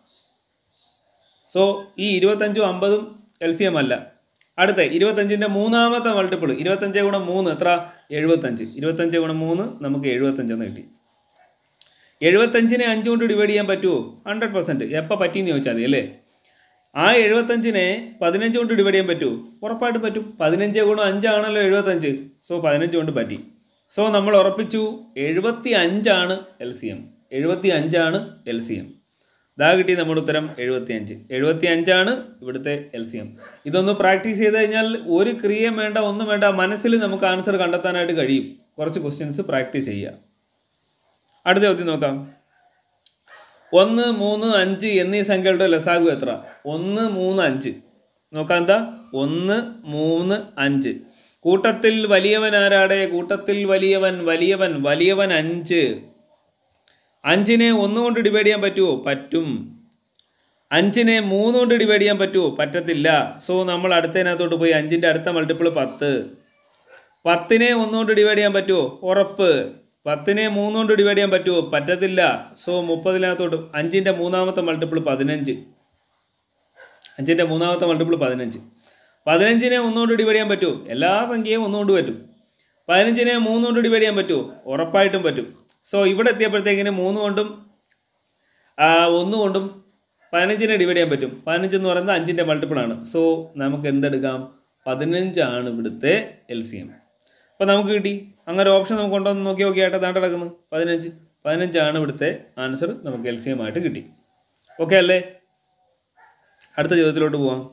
സോ ഈ ഇരുപത്തഞ്ചും അമ്പതും എൽ സി എം അല്ല അടുത്ത ഇരുപത്തഞ്ചിൻ്റെ മൂന്നാമത്തെ മൾട്ടിപ്പിൾ ഇരുപത്തഞ്ച് ഗുണം മൂന്ന് എത്ര എഴുപത്തഞ്ച് ഇരുപത്തഞ്ച് ഗുണം മൂന്ന് നമുക്ക് എഴുപത്തഞ്ചെന്ന് കിട്ടി എഴുപത്തഞ്ചിനെ അഞ്ച് കൊണ്ട് ഡിവൈഡ് ചെയ്യാൻ പറ്റുമോ ഹൺഡ്രഡ് പെർസെൻറ്റ് എപ്പോൾ പറ്റിയെന്ന് ചോദിച്ചാൽ മതി അല്ലേ ആ എഴുപത്തഞ്ചിനെ പതിനഞ്ച് കൊണ്ട് ഡിവൈഡ് ചെയ്യാൻ പറ്റുമോ ഉറപ്പായിട്ടും പറ്റും പതിനഞ്ച് ഗുണം അഞ്ചാണല്ലോ എഴുപത്തഞ്ച് സോ പതിനഞ്ച് കൊണ്ട് പറ്റി സോ നമ്മൾ ഉറപ്പിച്ചു എഴുപത്തി അഞ്ചാണ് എൽ സി എം എഴുപത്തി അഞ്ചാണ് എൽ സി എം ഇതാ കിട്ടി നമ്മുടെ ഉത്തരം എഴുപത്തി അഞ്ച് എഴുപത്തി അഞ്ചാണ് ഇവിടുത്തെ എൽ സി എം ഇതൊന്ന് പ്രാക്ടീസ് ചെയ്ത് കഴിഞ്ഞാൽ ഒരു ക്രിയയും വേണ്ട ഒന്നും വേണ്ട മനസ്സിൽ നമുക്ക് ആൻസർ കണ്ടെത്താനായിട്ട് കഴിയും കുറച്ച് ക്വസ്റ്റ്യൻസ് പ്രാക്ടീസ് ചെയ്യുക അടുത്ത ചോദ്യം നോക്കാം ഒന്ന് മൂന്ന് അഞ്ച് എന്നീ സംഖ്യകളുടെ ലസാഗു എത്ര ഒന്ന് മൂന്ന് അഞ്ച് നോക്കാം എന്താ ഒന്ന് മൂന്ന് അഞ്ച് കൂട്ടത്തിൽ വലിയവൻ ആരാടെ കൂട്ടത്തിൽ വലിയവൻ വലിയവൻ വലിയവൻ അഞ്ച് അഞ്ചിനെ ഒന്ന് കൊണ്ട് ഡിവൈഡ് ചെയ്യാൻ പറ്റുമോ പറ്റും അഞ്ചിനെ മൂന്ന് കൊണ്ട് ഡിവൈഡ് ചെയ്യാൻ പറ്റുമോ പറ്റത്തില്ല സോ നമ്മൾ അടുത്തതിനകത്തോട്ട് പോയി അഞ്ചിൻ്റെ അടുത്ത മൾട്ടിപ്പിൾ പത്ത് പത്തിനെ ഒന്നുകൊണ്ട് ഡിവൈഡ് ചെയ്യാൻ പറ്റുമോ ഉറപ്പ് പത്തിനെ മൂന്ന് കൊണ്ട് ഡിവൈഡ് ചെയ്യാൻ പറ്റുമോ പറ്റത്തില്ല സോ മുപ്പതിനകത്തോട്ട് അഞ്ചിൻ്റെ മൂന്നാമത്തെ മൾട്ടിപ്പിൾ പതിനഞ്ച് അഞ്ചിൻ്റെ മൂന്നാമത്തെ മൾട്ടിപ്പിൾ പതിനഞ്ച് പതിനഞ്ചിനെ ഒന്നുകൊണ്ട് ഡിവൈഡ് ചെയ്യാൻ പറ്റുമോ എല്ലാ സംഖ്യയും ഒന്നുകൊണ്ട് പറ്റും പതിനഞ്ചിനെ മൂന്ന് കൊണ്ട് ഡിവൈഡ് ചെയ്യാൻ പറ്റുമോ ഉറപ്പായിട്ടും പറ്റും സോ ഇവിടെ എത്തിയപ്പോഴത്തേക്കിന് മൂന്ന് കൊണ്ടും ആ, ഒന്ന് കൊണ്ടും പതിനഞ്ചിനെ ഡിവൈഡ് ചെയ്യാൻ പറ്റും പതിനഞ്ച് എന്ന് പറയുന്നത് അഞ്ചിൻ്റെ മൾട്ടിപ്പിളാണ് സോ നമുക്ക് എന്തെടുക്കാം പതിനഞ്ചാണ് ഇവിടുത്തെ എൽ സി എം അപ്പോൾ നമുക്ക് കിട്ടി അങ്ങനെ ഒരു ഓപ്ഷൻ നമുക്ക് ഉണ്ടോ എന്ന് നോക്കി നോക്കിയായിട്ട് താണ്ട് കിടക്കുന്നത് പതിനഞ്ച് പതിനഞ്ചാണ് ഇവിടുത്തെ ആൻസർ നമുക്ക് എൽ സി എം ആയിട്ട് കിട്ടി ഓക്കെ അല്ലേ അടുത്ത ചോദ്യത്തിലോട്ട് പോവാം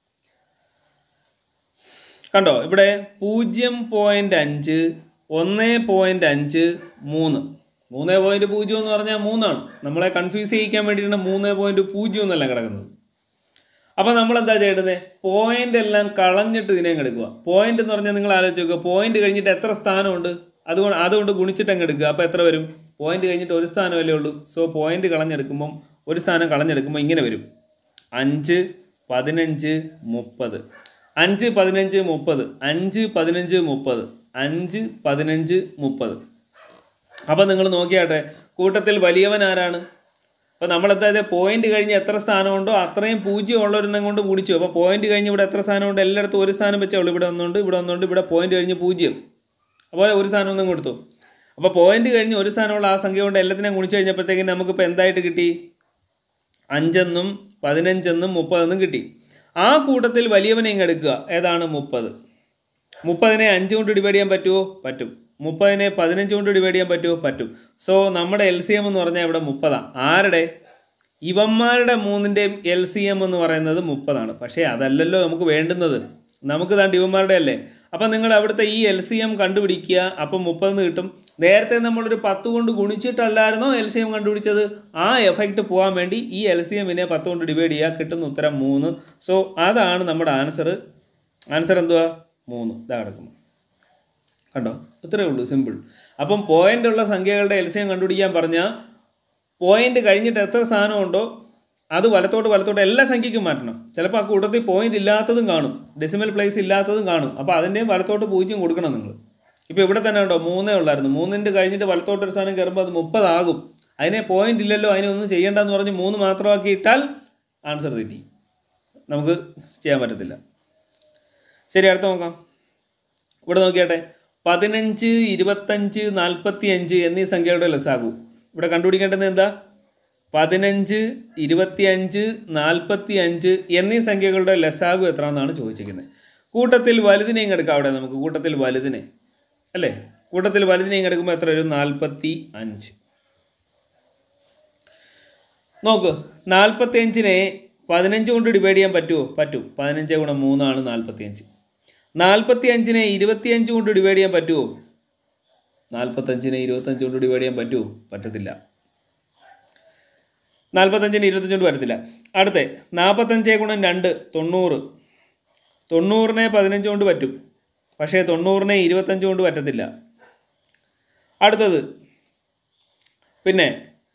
കണ്ടോ ഇവിടെ പൂജ്യം പോയിൻ്റ് അഞ്ച് ഒന്ന് പോയിൻ്റ് അഞ്ച് മൂന്ന് മൂന്ന് പോയിൻറ്റ് പൂജ്യം എന്ന് പറഞ്ഞാൽ മൂന്നാണ് നമ്മളെ കൺഫ്യൂസ് ചെയ്യിക്കാൻ വേണ്ടിയിട്ടാണ് മൂന്ന് പോയിൻറ്റ് പൂജ്യം എന്നല്ല കിടക്കുന്നത് അപ്പോൾ നമ്മൾ എന്താ ചെയ്യേണ്ടത് പോയിന്റ് എല്ലാം കളഞ്ഞിട്ട് ഇതിനെ അങ്ങ് എടുക്കുക പോയിന്റ് എന്ന് പറഞ്ഞാൽ നിങ്ങൾ ആലോചിച്ച് നോക്കുക പോയിന്റ് കഴിഞ്ഞിട്ട് എത്ര സ്ഥാനമുണ്ട് അതുകൊണ്ട് അതുകൊണ്ട് ഗുണിച്ചിട്ട് അങ്ങ് എടുക്കുക അപ്പോൾ എത്ര വരും പോയിന്റ് കഴിഞ്ഞിട്ട് ഒരു സ്ഥാനമല്ലേ ഉള്ളൂ സോ പോയിന്റ് കളഞ്ഞെടുക്കുമ്പം ഒരു സ്ഥാനം കളഞ്ഞെടുക്കുമ്പോൾ ഇങ്ങനെ വരും അഞ്ച് പതിനഞ്ച് മുപ്പത് അഞ്ച് പതിനഞ്ച് മുപ്പത് അഞ്ച് പതിനഞ്ച് മുപ്പത് അഞ്ച് പതിനഞ്ച് മുപ്പത് അപ്പം നിങ്ങൾ നോക്കിയാട്ടെ കൂട്ടത്തിൽ വലിയവൻ ആരാണ് അപ്പോൾ നമ്മളെന്തായത് പോയിന്റ് കഴിഞ്ഞ് എത്ര സ്ഥാനമുണ്ടോ അത്രയും പൂജ്യം ഉള്ളൊരെണ്ണം കൊണ്ട് ഗുണിച്ചു അപ്പോൾ പോയിന്റ് കഴിഞ്ഞ് ഇവിടെ എത്ര സ്ഥാനമുണ്ട് എല്ലായിടത്തും ഒരു സ്ഥാനം വെച്ചേ ഉള്ളൂ ഇവിടെ ഒന്നുണ്ട് ഇവിടെ ഒന്നുണ്ട് ഇവിടെ പോയിന്റ് കഴിഞ്ഞ് പൂജ്യം അപ്പോൾ ഒരു സ്ഥാനം ഒന്നും കൊടുത്തു അപ്പോൾ പോയിന്റ് കഴിഞ്ഞ് ഒരു സ്ഥാനമുള്ള ആ സംഖ്യ കൊണ്ട് എല്ലാത്തിനെയും ഗുണിച്ച് കഴിഞ്ഞപ്പോഴത്തേക്കും നമുക്കിപ്പോൾ എന്തായിട്ട് കിട്ടി അഞ്ചെന്നും പതിനഞ്ചെന്നും മുപ്പതെന്നും കിട്ടി ആ കൂട്ടത്തിൽ വലിയവനെ ഇങ്ങ് എടുക്കുക ഏതാണ് മുപ്പത് മുപ്പതിനെ അഞ്ച് കൊണ്ട് ഡിവൈഡ് ചെയ്യാൻ പറ്റുമോ പറ്റും മുപ്പതിനെ പതിനഞ്ച് കൊണ്ട് ഡിവൈഡ് ചെയ്യാൻ പറ്റുമോ പറ്റും സോ നമ്മുടെ എൽ സി എം എന്ന് പറഞ്ഞാൽ ഇവിടെ മുപ്പതാണ് ആരുടെ ഇവന്മാരുടെ മൂന്നിൻ്റെയും എൽ സി എം എന്ന് പറയുന്നത് മുപ്പതാണ് പക്ഷേ അതല്ലല്ലോ നമുക്ക് വേണ്ടുന്നത് നമുക്ക് താണ്ട് ഇവന്മാരുടെ അല്ലേ അപ്പം നിങ്ങൾ അവിടുത്തെ ഈ എൽ സി എം കണ്ടുപിടിക്കുക അപ്പം മുപ്പതെന്ന് കിട്ടും നേരത്തെ നമ്മളൊരു പത്ത് കൊണ്ട് ഗുണിച്ചിട്ടല്ലായിരുന്നോ എൽ സി എം കണ്ടുപിടിച്ചത് ആ എഫക്റ്റ് പോകാൻ വേണ്ടി ഈ എൽ സി എമ്മിനെ പത്ത് കൊണ്ട് ഡിവൈഡ് ചെയ്യുക കിട്ടുന്ന ഉത്തരം മൂന്ന് സോ അതാണ് നമ്മുടെ ആൻസർ ആൻസർ എന്തുവാ മൂന്ന് ഇതാ കിടക്കുന്നു കണ്ടോ ഇത്രയേ ഉള്ളൂ സിമ്പിൾ അപ്പം പോയിന്റ് ഉള്ള സംഖ്യകളുടെ എൽ സി എം കണ്ടുപിടിക്കാൻ പറഞ്ഞാൽ പോയിന്റ് കഴിഞ്ഞിട്ട് എത്ര സാധനം ഉണ്ടോ അത് വലത്തോട്ട് വലത്തോട്ട് എല്ലാ സംഖ്യയ്ക്കും മാറ്റണം ചിലപ്പോൾ ആ കൂട്ടത്തിൽ പോയിന്റ് ഇല്ലാത്തതും കാണും ഡെസിമൽ പ്ലേസ് ഇല്ലാത്തതും കാണും അപ്പോൾ അതിൻ്റെയും വലത്തോട്ട് പൂജ്യം കൊടുക്കണം നിങ്ങൾ ഇപ്പോൾ ഇവിടെ തന്നെ ഉണ്ടോ മൂന്നേ ഉള്ളായിരുന്നു മൂന്നിൻ്റെ കഴിഞ്ഞിട്ട് വലത്തോട്ട് ഒരു സാധനം കയറുമ്പോൾ അത് മുപ്പതാകും അതിനെ പോയിന്റ് ഇല്ലല്ലോ അതിനൊന്നും ചെയ്യേണ്ടെന്ന് പറഞ്ഞ് മൂന്ന് മാത്രമാക്കി ഇട്ടാൽ ആൻസർ തെറ്റി നമുക്ക് ചെയ്യാൻ പറ്റത്തില്ല ശരി അടുത്ത നോക്കാം ഇവിടെ നോക്കിയാട്ടെ പതിനഞ്ച് ഇരുപത്തഞ്ച് നാൽപ്പത്തി അഞ്ച് എന്നീ സംഖ്യകളുടെ ലസാഗു ഇവിടെ കണ്ടുപിടിക്കേണ്ടത് എന്താ പതിനഞ്ച് ഇരുപത്തിയഞ്ച് നാൽപ്പത്തി അഞ്ച് എന്നീ സംഖ്യകളുടെ ലസാഗു എത്ര എന്നാണ് ചോദിച്ചിരിക്കുന്നത് കൂട്ടത്തിൽ വലുതിനെയും എടുക്കാം അവിടെ നമുക്ക് കൂട്ടത്തിൽ വലുതിനെ അല്ലേ കൂട്ടത്തിൽ വലുതിനെയും എടുക്കുമ്പോൾ എത്ര വരും നാൽപ്പത്തി അഞ്ച് നോക്ക് നാൽപ്പത്തി അഞ്ചിനെ പതിനഞ്ച് കൊണ്ട് ഡിവൈഡ് ചെയ്യാൻ പറ്റുമോ പറ്റും പതിനഞ്ച് ഗുണം മൂന്നാണ് നാൽപ്പത്തി അഞ്ച് നാൽപ്പത്തി അഞ്ചിനെ ഇരുപത്തിയഞ്ച് കൊണ്ട് ഡിവൈഡ് ചെയ്യാൻ പറ്റുമോ നാൽപ്പത്തഞ്ചിനെ ഇരുപത്തഞ്ച് കൊണ്ട് ഡിവൈഡ് ചെയ്യാൻ പറ്റുമോ പറ്റത്തില്ല നാൽപ്പത്തഞ്ചിന് ഇരുപത്തഞ്ച് കൊണ്ട് വരത്തില്ല അടുത്ത നാൽപ്പത്തഞ്ച് ഗുണം രണ്ട് തൊണ്ണൂറ് തൊണ്ണൂറിനെ പതിനഞ്ച് കൊണ്ട് പറ്റും പക്ഷേ തൊണ്ണൂറിനെ ഇരുപത്തഞ്ച് കൊണ്ട് പറ്റത്തില്ല അടുത്തത് പിന്നെ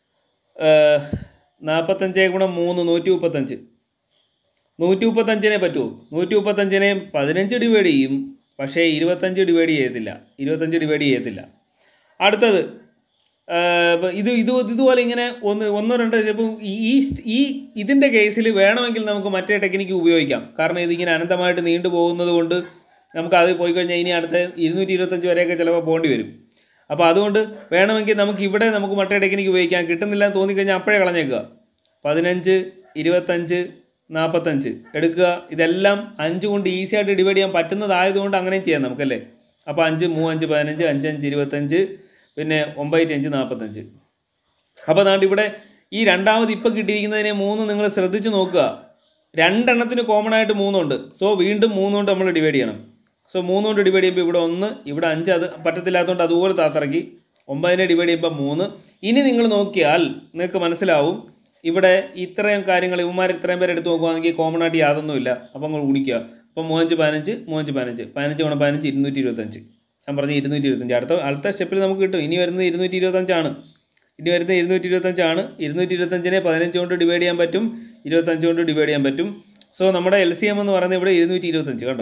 നാൽപ്പത്തഞ്ച് ഗുണം മൂന്ന് നൂറ്റി മുപ്പത്തഞ്ച് നൂറ്റി മുപ്പത്തഞ്ചിനെ പറ്റുമോ നൂറ്റി മുപ്പത്തഞ്ചിനെ പതിനഞ്ച് ഡിവൈഡ് ചെയ്യും പക്ഷേ ഇരുപത്തഞ്ച് ഡിവൈഡ് ചെയ്യത്തില്ല ഇരുപത്തഞ്ച് ഡിവൈഡ് ചെയ്യത്തില്ല അടുത്തത് ആ, ഇപ്പം ഇത് ഇത് ഇതുപോലെ ഇങ്ങനെ ഒന്ന് ഒന്നോ രണ്ടോ ചിലപ്പം ഈ ഈ ഇതിൻ്റെ കേസിൽ വേണമെങ്കിൽ നമുക്ക് മറ്റേ ടെക്നിക്ക് ഉപയോഗിക്കാം കാരണം ഇതിങ്ങനെ അനന്തമായിട്ട് നീണ്ടു പോകുന്നത് കൊണ്ട് നമുക്ക് അത് പോയി കഴിഞ്ഞാൽ ഇനി അടുത്ത ഇരുന്നൂറ്റി ഇരുപത്തഞ്ച് വരെയൊക്കെ ചിലപ്പോൾ പോകേണ്ടി വരും അപ്പോൾ അതുകൊണ്ട് വേണമെങ്കിൽ നമുക്ക് ഇവിടെ നമുക്ക് മറ്റേ ടെക്നിക്ക് ഉപയോഗിക്കാം കിട്ടുന്നില്ല എന്ന് തോന്നിക്കഴിഞ്ഞാൽ അപ്പോഴേ കളഞ്ഞേക്കുക പതിനഞ്ച് ഇരുപത്തഞ്ച് നാൽപ്പത്തഞ്ച് എടുക്കുക ഇതെല്ലാം അഞ്ച് കൊണ്ട് ഈസി ആയിട്ട് ഡിവൈഡ് ചെയ്യാൻ പറ്റുന്നതായതുകൊണ്ട് അങ്ങനെയും ചെയ്യാം നമുക്കല്ലേ അപ്പോൾ അഞ്ച് മൂവഞ്ച് പതിനഞ്ച് അഞ്ചഞ്ച് ഇരുപത്തഞ്ച് പിന്നെ ഒമ്പത് അഞ്ച് നാൽപ്പത്തഞ്ച് അപ്പോൾ അതുകൊണ്ട് ഇവിടെ ഈ രണ്ടാമത് ഇപ്പോൾ കിട്ടിയിരിക്കുന്നതിനെ മൂന്ന് നിങ്ങൾ ശ്രദ്ധിച്ച് നോക്കുക രണ്ടെണ്ണത്തിന് കോമൺ ആയിട്ട് മൂന്നുണ്ട് സോ വീണ്ടും മൂന്ന് കൊണ്ട് നമ്മൾ ഡിവൈഡ് ചെയ്യണം സോ മൂന്ന് കൊണ്ട് ഡിവൈഡ് ചെയ്യുമ്പോൾ ഇവിടെ ഒന്ന് ഇവിടെ അഞ്ച് അത് പറ്റത്തില്ലാത്തതുകൊണ്ട് അതുപോലെ താത്തിറക്കി ഒമ്പതിനെ ഡിവൈഡ് ചെയ്യുമ്പോൾ മൂന്ന് ഇനി നിങ്ങൾ നോക്കിയാൽ നിങ്ങൾക്ക് മനസ്സിലാവും ഇവിടെ ഇത്രയും കാര്യങ്ങൾ ഇവന്മാർ ഇത്രയും പേര് എടുത്ത് നോക്കുകയാണെങ്കിൽ കോമൺ ആയിട്ട് യാതൊന്നുമില്ല അപ്പം നിങ്ങൾ ഗുണിക്കുക അപ്പം മൂവഞ്ച് പതിനഞ്ച് മൂവഞ്ച് പതിനഞ്ച് പതിനഞ്ച് ഗുണം പതിനഞ്ച് ഇരുന്നൂറ്റി ഇരുപത്തഞ്ച് ഞാൻ പറഞ്ഞ ഇരുന്നൂറ്റി ഇരുപത്തഞ്ച് അടുത്ത അടുത്ത സ്റ്റെപ്പിൽ നമുക്ക് കിട്ടും ഇനി വരുന്നത് ഇരുന്നൂറ്റി ഇരുപത്തഞ്ചാണ് ഇനി വരുന്നത് ഇരുന്നൂറ്റി ഇരുപത്തഞ്ചാണ് ഇരുന്നൂറ്റി ഇരുപത്തഞ്ചിനെ പതിനഞ്ച് കൊണ്ട് ഡിവൈഡ് ചെയ്യാൻ പറ്റും ഇരുപത്തഞ്ച് കൊണ്ട് ഡിവൈഡ് ചെയ്യാൻ പറ്റും സോ നമ്മുടെ എൽ സി എം എന്ന് പറയുന്നത് ഇവിടെ ഇരുന്നൂറ്റി ഇരുപത്തഞ്ച് കണ്ടോ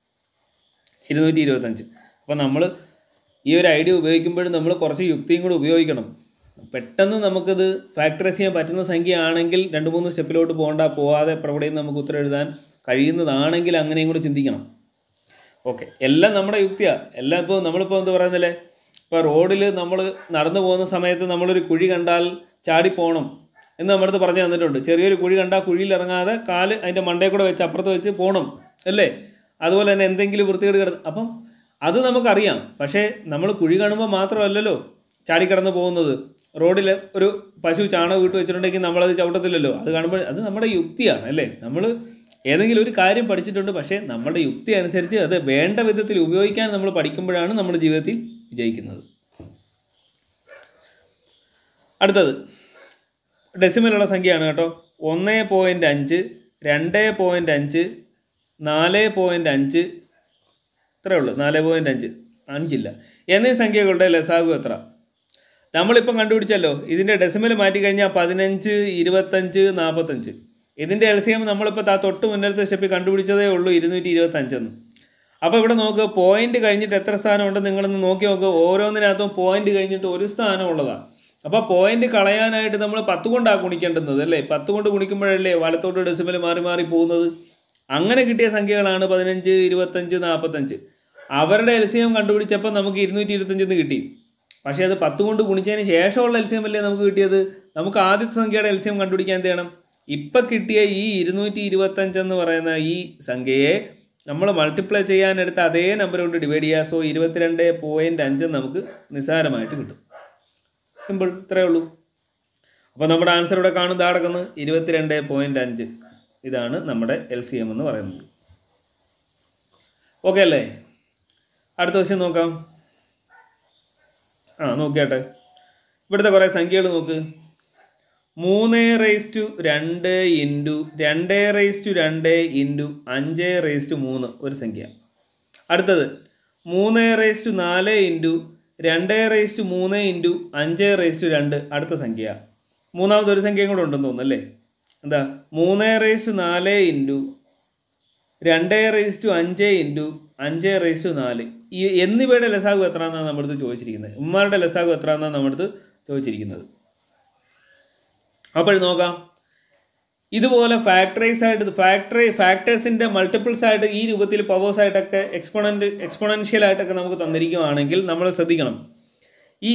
ഇരുന്നൂറ്റി ഇരുപത്തഞ്ച് അപ്പോൾ നമ്മൾ ഈ ഒരു ഐഡിയ ഉപയോഗിക്കുമ്പോഴും നമ്മൾ കുറച്ച് യുക്തിയും കൂടെ ഉപയോഗിക്കണം പെട്ടെന്ന് നമുക്കിത് ഫാക്ടറൈസ് ചെയ്യാൻ പറ്റുന്ന സംഖ്യ ആണെങ്കിൽ രണ്ട് മൂന്ന് സ്റ്റെപ്പിലോട്ട് പോകണ്ട പോവാതെ പ്രവടയിൽ നമുക്ക് ഉത്തരം എഴുതാൻ കഴിയുന്നതാണെങ്കിൽ അങ്ങനെയും കൂടെ ചിന്തിക്കണം ഓക്കെ എല്ലാം നമ്മുടെ യുക്തിയാണ് എല്ലാം ഇപ്പോൾ നമ്മളിപ്പോൾ എന്താ പറയുന്നില്ലേ ഇപ്പോൾ റോഡിൽ നമ്മൾ നടന്നു പോകുന്ന സമയത്ത് നമ്മളൊരു കുഴി കണ്ടാൽ ചാടിപ്പോണം എന്ന് നമ്മുടെ അടുത്ത് പറഞ്ഞു തന്നിട്ടുണ്ട് ചെറിയൊരു കുഴി കണ്ടാൽ കുഴിയിൽ ഇറങ്ങാതെ കാല് അതിൻ്റെ മണ്ടയിൽ കൂടെ വെച്ച് അപ്പുറത്ത് വെച്ച് പോകണം അല്ലേ അതുപോലെ തന്നെ എന്തെങ്കിലും വൃത്തികേട് കിടന്ന് അപ്പം അത് നമുക്കറിയാം പക്ഷേ നമ്മൾ കുഴി കാണുമ്പോൾ മാത്രമല്ലല്ലോ ചാടിക്കിടന്ന് പോകുന്നത് റോഡിൽ ഒരു പശു ചാണകം ഇട്ട് വെച്ചിട്ടുണ്ടെങ്കിൽ നമ്മളത് ചവിട്ടത്തില്ലല്ലോ അത് കാണുമ്പോൾ അത് നമ്മുടെ യുക്തിയാണ് അല്ലേ നമ്മൾ ഏതെങ്കിലും ഒരു കാര്യം പഠിച്ചിട്ടുണ്ട് പക്ഷേ നമ്മുടെ യുക്തി അനുസരിച്ച് അത് വേണ്ട വിധത്തിൽ ഉപയോഗിക്കാൻ നമ്മൾ പഠിക്കുമ്പോഴാണ് നമ്മുടെ ജീവിതത്തിൽ വിജയിക്കുന്നത് അടുത്തത് ഡെസിമലുള്ള സംഖ്യയാണ് കേട്ടോ ഒന്ന് പോയിൻ്റ് അഞ്ച് രണ്ട് പോയിൻ്റ് അഞ്ച് നാല് പോയിൻ്റ് അഞ്ച് ഇത്രയേ ഉള്ളൂ നാല് പോയിൻ്റ് അഞ്ച് അഞ്ചില്ല എന്നീ സംഖ്യകളുടെ ലസാഗു എത്ര നമ്മളിപ്പം കണ്ടുപിടിച്ചല്ലോ ഇതിൻ്റെ ഡെസിമൽ മാറ്റിക്കഴിഞ്ഞാൽ പതിനഞ്ച് ഇരുപത്തഞ്ച് നാൽപ്പത്തഞ്ച് ഇതിൻ്റെ എൽ സി എം നമ്മളിപ്പോൾ താ തൊട്ട് മുന്നിലത്തെ സ്റ്റെപ്പിൽ കണ്ടുപിടിച്ചതേ ഉള്ളൂ ഇരുന്നൂറ്റി ഇരുപത്തഞ്ചെന്ന് അപ്പോൾ ഇവിടെ നോക്ക് പോയിന്റ് കഴിഞ്ഞിട്ട് എത്ര സ്ഥാനം ഉണ്ടെന്ന് നിങ്ങളൊന്ന് നോക്കി നോക്ക് ഓരോന്നിനകത്തും പോയിന്റ് കഴിഞ്ഞിട്ട് ഒരു സ്ഥാനം ഉള്ളതാണ് അപ്പോൾ പോയിന്റ് കളയാനായിട്ട് നമ്മൾ പത്ത് കൊണ്ടാണ് ഗുണിക്കേണ്ടുന്നത് അല്ലേ പത്ത് കൊണ്ട് ഗുണിക്കുമ്പോഴല്ലേ വലത്തോട്ട് ഡെസിമൽ മാറി മാറി പോകുന്നത് അങ്ങനെ കിട്ടിയ സംഖ്യകളാണ് പതിനഞ്ച് ഇരുപത്തഞ്ച് നാൽപ്പത്തഞ്ച് അവരുടെ എൽ സി എം കണ്ടുപിടിച്ചപ്പോൾ നമുക്ക് ഇരുന്നൂറ്റി ഇരുപത്തഞ്ചെന്ന് കിട്ടി പക്ഷേ അത് പത്ത് കൊണ്ട് ഗുണിച്ചതിന് ശേഷമുള്ള എൽ സി എം അല്ലേ നമുക്ക് കിട്ടിയത് നമുക്ക് ആദ്യത്തെ സംഖ്യയുടെ എൽ സി എം കണ്ടുപിടിക്കാൻ എന്ത് ചെയ്യണം ഇപ്പം കിട്ടിയ ഈ ഇരുന്നൂറ്റി ഇരുപത്തഞ്ചെന്ന് പറയുന്ന ഈ സംഖ്യയെ നമ്മൾ മൾട്ടിപ്ലൈ ചെയ്യാനെടുത്ത അതേ നമ്പർ കൊണ്ട് ഡിവൈഡ് ചെയ്യുക സോ ഇരുപത്തിരണ്ട് പോയിൻറ്റ് അഞ്ച് നമുക്ക് നിസ്സാരമായിട്ട് കിട്ടും സിമ്പിൾ ഇത്രയേ ഉള്ളൂ അപ്പോൾ നമ്മുടെ ആൻസർ ഇവിടെ കാണുന്നത് കിടക്കുന്നത് ഇരുപത്തിരണ്ട് പോയിൻറ്റ് അഞ്ച് ഇതാണ് നമ്മുടെ എൽ സി എം എന്ന് പറയുന്നത് ഓക്കെ അല്ലേ അടുത്ത ക്വസ്റ്റ്യൻ നോക്കാം ആ നോക്കിയാട്ടെ ഇവിടുത്തെ കുറേ സംഖ്യകൾ നോക്ക് മൂന്ന് റേസ് ടു രണ്ട് ഇൻറ്റു രണ്ട് റേസ് ടു രണ്ട് ഇൻറ്റു അഞ്ച് റേസ് ടു മൂന്ന് ഒരു സംഖ്യ അടുത്തത് മൂന്ന് റേസ് ടു നാല് ഇൻറ്റു രണ്ട് റേസ് ടു മൂന്ന് ഇൻറ്റു അഞ്ച് റേസ് ടു രണ്ട് അടുത്ത സംഖ്യ മൂന്നാമത് ഒരു സംഖ്യയും കൂടെ ഉണ്ടെന്ന് തോന്നുന്നു അല്ലേ എന്താ മൂന്ന് റേസ് ടു നാല് ഇൻറ്റു രണ്ട് റേസ് ടു അഞ്ച് ഇൻറ്റു അഞ്ച് റേസ് ടു നാല് ഈ എന്നിവയുടെ ലസാഗു എത്രയാണെന്നാണ് നമ്മുടെ അടുത്ത് ചോദിച്ചിരിക്കുന്നത് ഉമ്മാരുടെ ലസാഗു എത്രയാണെന്നാണ് നമ്മുടെ അടുത്ത് ചോദിച്ചിരിക്കുന്നത് അപ്പോൾ നോക്കാം ഇതുപോലെ ഫാക്ടറൈസ് ആയിട്ട് ഫാക്ടറി ഫാക്ടേഴ്സിൻ്റെ മൾട്ടിപ്പിൾസ് ആയിട്ട് ഈ രൂപത്തിൽ പവേഴ്സ് ആയിട്ടൊക്കെ എക്സ്പോണൻ്റ് എക്സ്പോണൻഷ്യൽ ആയിട്ടൊക്കെ നമുക്ക് തന്നിരിക്കുകയാണെങ്കിൽ നമ്മൾ ശ്രദ്ധിക്കണം ഈ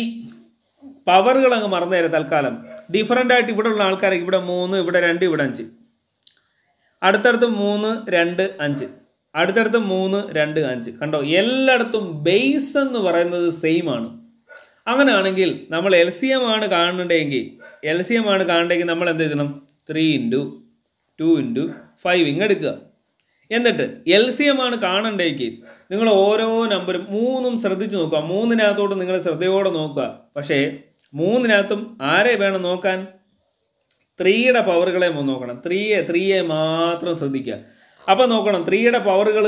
പവറുകൾ അങ്ങ് മറന്നു തരാം തൽക്കാലം ഡിഫറൻ്റ് ആയിട്ട് ഇവിടെ ഉള്ള ആൾക്കാർ ഇവിടെ മൂന്ന് ഇവിടെ രണ്ട് ഇവിടെ അഞ്ച് അടുത്തടുത്ത് മൂന്ന് രണ്ട് അഞ്ച് അടുത്തടുത്ത് മൂന്ന് രണ്ട് അഞ്ച് കണ്ടോ എല്ലായിടത്തും ബേസ് എന്ന് പറയുന്നത് സെയിം ആണ് അങ്ങനെയാണെങ്കിൽ നമ്മൾ എൽ സി എം ആണ് കാണണ്ടെങ്കിൽ എൽ സി എം ആണ് കാണണ്ടെങ്കിൽ നമ്മൾ എന്ത് ചെയ്യണം three into two into five ഇങ്ങ് എടുക്കുക എന്നിട്ട് എൽ സി എം ആണ് കാണണ്ടെങ്കിൽ നിങ്ങൾ ഓരോ നമ്പറും മൂന്നും ശ്രദ്ധിച്ച് നോക്കുക മൂന്നിനകത്തോട്ട് നിങ്ങൾ ശ്രദ്ധയോടെ നോക്കുക പക്ഷേ മൂന്നിനകത്തും ആരെ വേണം നോക്കാൻ ത്രീയുടെ പവറുകളെ ഒന്ന് നോക്കണം ത്രീയെ ത്രീയെ മാത്രം ശ്രദ്ധിക്കുക അപ്പോൾ നോക്കണം ത്രീയുടെ പവറുകൾ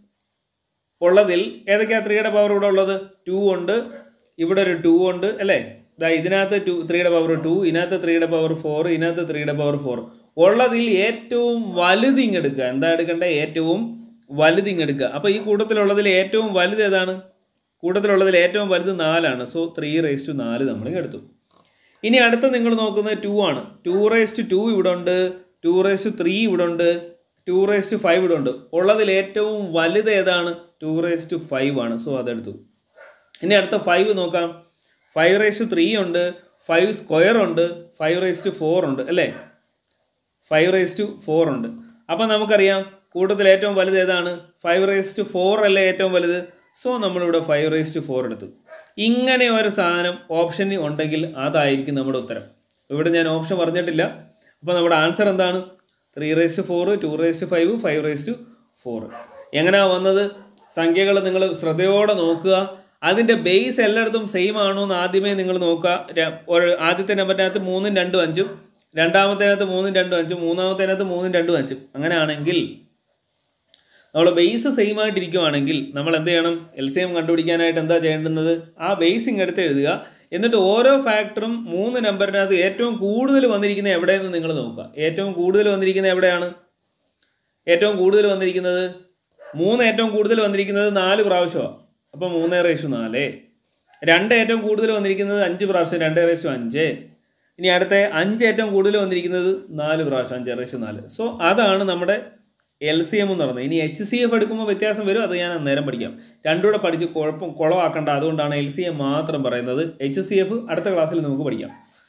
ഉള്ളതിൽ ഏതൊക്കെയാണ് ത്രീയുടെ പവർ ഇവിടെ ഉള്ളത് ടു ഉണ്ട് ഇവിടെ ഒരു ടു ഉണ്ട് അല്ലേ ഇതാ ഇതിനകത്ത് ടു ത്രീയുടെ പവർ ടു ഇതിനകത്ത് ത്രീയുടെ പവർ ഫോർ ഇതിനകത്ത് ത്രീയുടെ പവർ ഫോർ ഉള്ളതിൽ ഏറ്റവും വലുത് ഇങ്ങെടുക്കുക എന്താ എടുക്കേണ്ടത് ഏറ്റവും വലുത് ഇങ്ങെടുക്കുക അപ്പോൾ ഈ കൂട്ടത്തിലുള്ളതിൽ ഏറ്റവും വലുത് ഏതാണ് കൂട്ടത്തിലുള്ളതിൽ ഏറ്റവും വലുത് നാലാണ് സോ ത്രീ റേസ് ടു നാല് നമ്മൾ എടുത്തു ഇനി അടുത്ത നിങ്ങൾ നോക്കുന്നത് ടു ആണ് ടു റേസ് ടു ടു ഇവിടെ ഉണ്ട് ടു റേസ് ടു ത്രീ ഇവിടെ ഉണ്ട് ടു റേസ് ടു ഫൈവ് ഇവിടെ ഉണ്ട് ഉള്ളതിൽ ഏറ്റവും വലുത് ഏതാണ് ടു റേസ് ടു ഫൈവ് ആണ് സോ അതെടുത്തു ഇനി അടുത്ത ഫൈവ് നോക്കാം ഫൈവ് റേസ് ടു ത്രീ ഉണ്ട് ഫൈവ് സ്ക്വയർ ഉണ്ട് ഫൈവ് റേസ് ടു ഫോർ ഉണ്ട് അല്ലേ ഫൈവ് റേസ് ടു ഫോർ ഉണ്ട് അപ്പം നമുക്കറിയാം കൂട്ടത്തിൽ ഏറ്റവും വലുത് ഏതാണ് ഫൈവ് റേസ് ടു ഫോർ അല്ലേ ഏറ്റവും വലുത് സോ നമ്മളിവിടെ ഫൈവ് റേസ് ടു ഫോർ എടുത്തു ഇങ്ങനെ ഒരു സാധനം ഓപ്ഷന് ഉണ്ടെങ്കിൽ അതായിരിക്കും നമ്മുടെ ഉത്തരം ഇവിടെ ഞാൻ ഓപ്ഷൻ പറഞ്ഞിട്ടില്ല അപ്പോൾ നമ്മുടെ ആൻസർ എന്താണ് three raise to four two raise to five five raise to four എങ്ങനെയാണ് വന്നത് സംഖ്യകൾ നിങ്ങൾ ശ്രദ്ധയോടെ നോക്കുക അതിൻ്റെ ബേസ് എല്ലായിടത്തും സെയിം ആണോ എന്ന് ആദ്യമേ നിങ്ങൾ നോക്കുക ര- ഒരു- ആദ്യത്തെ നമ്പറിനകത്ത് മൂന്നും രണ്ടും അഞ്ചും രണ്ടാമത്തേനകത്ത് മൂന്നും രണ്ടും അഞ്ചും മൂന്നാമത്തേനകത്ത് മൂന്നും രണ്ടും അഞ്ചും അങ്ങനെയാണെങ്കിൽ നമ്മൾ ബേസ് സെയിം ആയിട്ടിരിക്കുവാണെങ്കിൽ നമ്മൾ എന്ത് ചെയ്യണം എൽ സി എം കണ്ടുപിടിക്കാനായിട്ട് എന്താ ചെയ്യേണ്ടുന്നത് ആ ബേസിങ് എടുത്ത് എഴുതുക എന്നിട്ട് ഓരോ ഫാക്ടറും മൂന്ന് നമ്പറിനകത്ത് ഏറ്റവും കൂടുതൽ വന്നിരിക്കുന്നത് എവിടെയെന്ന് നിങ്ങൾ നോക്കുക ഏറ്റവും കൂടുതൽ വന്നിരിക്കുന്നത് എവിടെയാണ് ഏറ്റവും കൂടുതൽ വന്നിരിക്കുന്നത് മൂന്ന് ഏറ്റവും കൂടുതൽ വന്നിരിക്കുന്നത് നാല് പ്രാവശ്യമാണ് അപ്പോൾ മൂന്ന് റേഷു നാല് രണ്ട് ഏറ്റവും കൂടുതൽ വന്നിരിക്കുന്നത് അഞ്ച് പ്രാവശ്യം രണ്ട് റേഷു അഞ്ച് ഇനി അടുത്ത അഞ്ച് ഏറ്റവും കൂടുതൽ വന്നിരിക്കുന്നത് നാല് പ്രാവശ്യം അഞ്ച് റേഷു നാല് സോ അതാണ് നമ്മുടെ എൽ സി എം എന്ന് പറയുന്നത് ഇനി എച്ച് സി എഫ് എടുക്കുമ്പോൾ വ്യത്യാസം വരും അത് ഞാൻ അന്നേരം പഠിക്കാം രണ്ടുകൂടെ പഠിച്ച് കുഴപ്പം കുളമാക്കണ്ട അതുകൊണ്ടാണ് എൽ സി എം മാത്രം പറയുന്നത് എച്ച് സി എഫ് അടുത്ത ക്ലാസ്സിൽ നമുക്ക് പഠിക്കാം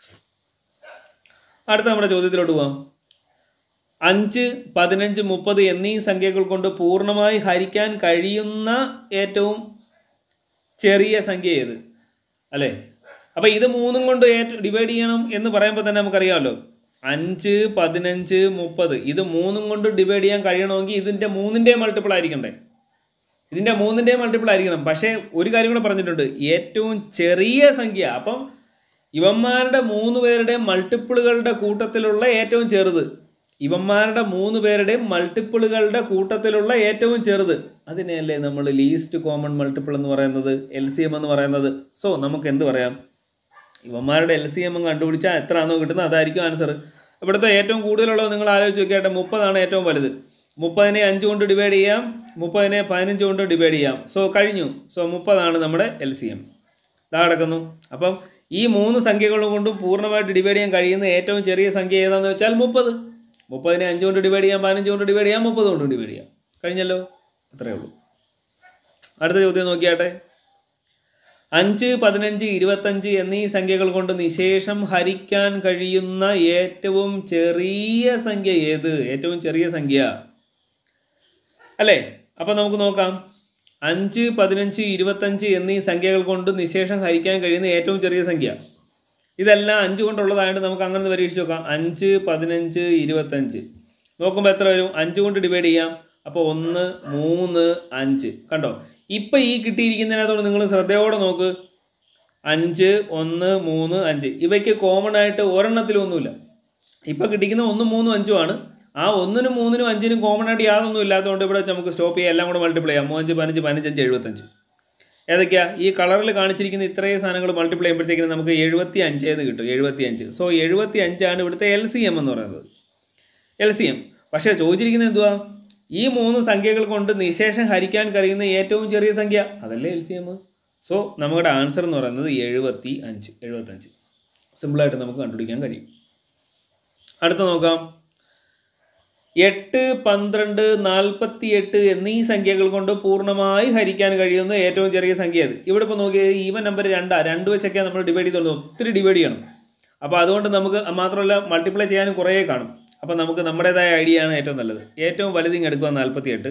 അടുത്ത നമ്മുടെ ചോദ്യത്തിലോട്ട് പോവാം അഞ്ച് പതിനഞ്ച് മുപ്പത് എന്നീ സംഖ്യകൾ കൊണ്ട് പൂർണ്ണമായി ഹരിക്കാൻ കഴിയുന്ന ഏറ്റവും ചെറിയ സംഖ്യ ഏത് അല്ലേ അപ്പോൾ ഇത് മൂന്നും കൊണ്ട് ഏറ്റവും ഡിവൈഡ് ചെയ്യണം എന്ന് പറയുമ്പോൾ തന്നെ നമുക്കറിയാമല്ലോ അഞ്ച് പതിനഞ്ച് മുപ്പത് ഇത് മൂന്നും കൊണ്ട് ഡിവൈഡ് ചെയ്യാൻ കഴിയണമെങ്കിൽ ഇതിൻ്റെ മൂന്നിൻ്റെ മൾട്ടിപ്പിൾ ആയിരിക്കണ്ടേ ഇതിൻ്റെ മൂന്നിൻ്റെ മൾട്ടിപ്പിൾ ആയിരിക്കണം പക്ഷേ ഒരു കാര്യം കൂടെ പറഞ്ഞിട്ടുണ്ട് ഏറ്റവും ചെറിയ സംഖ്യ അപ്പം ഇവന്മാരുടെ മൂന്ന് പേരുടെ മൾട്ടിപ്പിളുകളുടെ കൂട്ടത്തിലുള്ള ഏറ്റവും ചെറുത് ഇവന്മാരുടെ മൂന്ന് പേരുടെയും മൾട്ടിപ്പിളുകളുടെ കൂട്ടത്തിലുള്ള ഏറ്റവും ചെറുത് അതിനെയല്ലേ നമ്മൾ ലീസ്റ്റ് കോമൺ മൾട്ടിപ്പിൾ എന്ന് പറയുന്നത് എൽ സി എം എന്ന് പറയുന്നത് സോ നമുക്ക് എന്ത് പറയാം ഇവന്മാരുടെ എൽ സി എം കണ്ടുപിടിച്ചാൽ എത്ര ആണോ കിട്ടുന്നത് അതായിരിക്കും ആൻസർ ഇവിടുത്തെ ഏറ്റവും കൂടുതലുള്ളത് നിങ്ങൾ ആലോചിച്ച് നോക്കിയാട്ടെ മുപ്പതാണ് ഏറ്റവും വലുത് മുപ്പതിനെ അഞ്ച് കൊണ്ട് ഡിവൈഡ് ചെയ്യാം മുപ്പതിനെ പതിനഞ്ച് കൊണ്ട് ഡിവൈഡ് ചെയ്യാം സോ കഴിഞ്ഞു സോ മുപ്പതാണ് നമ്മുടെ എൽ സി എം ഇതാ കിടക്കുന്നു അപ്പം ഈ മൂന്ന് സംഖ്യകളും കൊണ്ടും പൂർണ്ണമായിട്ട് ഡിവൈഡ് ചെയ്യാൻ കഴിയുന്ന ഏറ്റവും ചെറിയ സംഖ്യ ഏതാണെന്ന് വെച്ചാൽ മുപ്പത് മുപ്പതിനെ അഞ്ച് കൊണ്ട് ഡിവൈഡ് ചെയ്യാം പതിനഞ്ച് കൊണ്ട് ഡിവൈഡ് ചെയ്യാം മുപ്പത് കൊണ്ട് ഡിവൈഡ് ചെയ്യാം കഴിഞ്ഞല്ലോ അത്രയേ ഉള്ളൂ അടുത്ത ചോദ്യം നോക്കിയാട്ടെ അഞ്ച് പതിനഞ്ച് ഇരുപത്തഞ്ച് എന്നീ സംഖ്യകൾ കൊണ്ട് നിശേഷം ഹരിക്കാൻ കഴിയുന്ന ഏറ്റവും ചെറിയ സംഖ്യ ഏത് ഏറ്റവും ചെറിയ സംഖ്യ അല്ലേ അപ്പം നമുക്ക് നോക്കാം അഞ്ച് പതിനഞ്ച് ഇരുപത്തഞ്ച് എന്നീ സംഖ്യകൾ കൊണ്ട് നിശേഷം ഹരിക്കാൻ കഴിയുന്ന ഏറ്റവും ചെറിയ സംഖ്യ ഇതെല്ലാം അഞ്ച് കൊണ്ടുള്ളതായതുകൊണ്ട് നമുക്ക് അങ്ങനെ പരീക്ഷിച്ച് നോക്കാം അഞ്ച് പതിനഞ്ച് ഇരുപത്തഞ്ച് നോക്കുമ്പോൾ എത്ര വരും അഞ്ച് കൊണ്ട് ഡിവൈഡ് ചെയ്യാം അപ്പോൾ ഒന്ന് മൂന്ന് അഞ്ച് കണ്ടോ ഇപ്പം ഈ കിട്ടിയിരിക്കുന്നതിനകത്തോട് നിങ്ങൾ ശ്രദ്ധയോടെ നോക്ക് അഞ്ച് ഒന്ന് മൂന്ന് അഞ്ച് ഇവയ്ക്ക് കോമൺ ആയിട്ട് ഒരെണ്ണത്തിലൊന്നുമില്ല ഇപ്പം കിട്ടിക്കുന്ന ഒന്നും മൂന്നും അഞ്ചും ആണ് ആ ഒന്നിനും മൂന്നിനും അഞ്ചിനും കോമൺ ആയിട്ട് യാതൊന്നും ഇല്ലാത്തതുകൊണ്ട് ഇവിടെ നമുക്ക് സ്റ്റോപ്പ് ചെയ്യാം എല്ലാം കൂടെ മൾട്ടിപ്ലൈ ചെയ്യാം മൂവഞ്ച് പതിനഞ്ച് പതിനഞ്ച് എഴുപത്തഞ്ച് ഏതൊക്കെയാ ഈ കളറിൽ കാണിച്ചിരിക്കുന്ന ഇത്രയും സാധനങ്ങൾ മൾട്ടിപ്ലൈ ചെയ്യുമ്പോഴത്തേക്കിനും നമുക്ക് എഴുപത്തി അഞ്ച് എന്ന് കിട്ടും എഴുപത്തി അഞ്ച് സോ എഴുപത്തി അഞ്ചാണ് ഇവിടുത്തെ എൽ സി എം എന്ന് പറയുന്നത് എൽ സി എം പക്ഷേ ചോദിച്ചിരിക്കുന്നത് എന്തുവാ ഈ മൂന്ന് സംഖ്യകൾ കൊണ്ട് നിശേഷം ഹരിക്കാൻ കഴിയുന്ന ഏറ്റവും ചെറിയ സംഖ്യ അതല്ലേ എൽ സി എം സോ നമ്മുടെ ആൻസർ എന്ന് പറയുന്നത് എഴുപത്തി അഞ്ച് എഴുപത്തഞ്ച് സിമ്പിളായിട്ട് നമുക്ക് കണ്ടുപിടിക്കാൻ കഴിയും അടുത്ത നോക്കാം എട്ട് പന്ത്രണ്ട് നാൽപ്പത്തി എട്ട് എന്നീ സംഖ്യകൾ കൊണ്ട് പൂർണ്ണമായി ഹരിക്കാൻ കഴിയുന്ന ഏറ്റവും ചെറിയ സംഖ്യ അത് ഇവിടെ ഇപ്പോൾ നോക്കിയത് ഈവൻ നമ്പർ രണ്ടാ രണ്ട് വെച്ചൊക്കെ നമ്മൾ ഡിവൈഡ് ചെയ്തുള്ളൂ ഒത്തിരി ഡിവൈഡ് ചെയ്യണം അപ്പോൾ അതുകൊണ്ട് നമുക്ക് മാത്രമല്ല മൾട്ടിപ്ലൈ ചെയ്യാനും കുറേ കാണും അപ്പോൾ നമുക്ക് നമ്മുടേതായ ഐഡിയ ആണ് ഏറ്റവും നല്ലത് ഏറ്റവും വലുതിങ് എടുക്കുക നാൽപ്പത്തി എട്ട്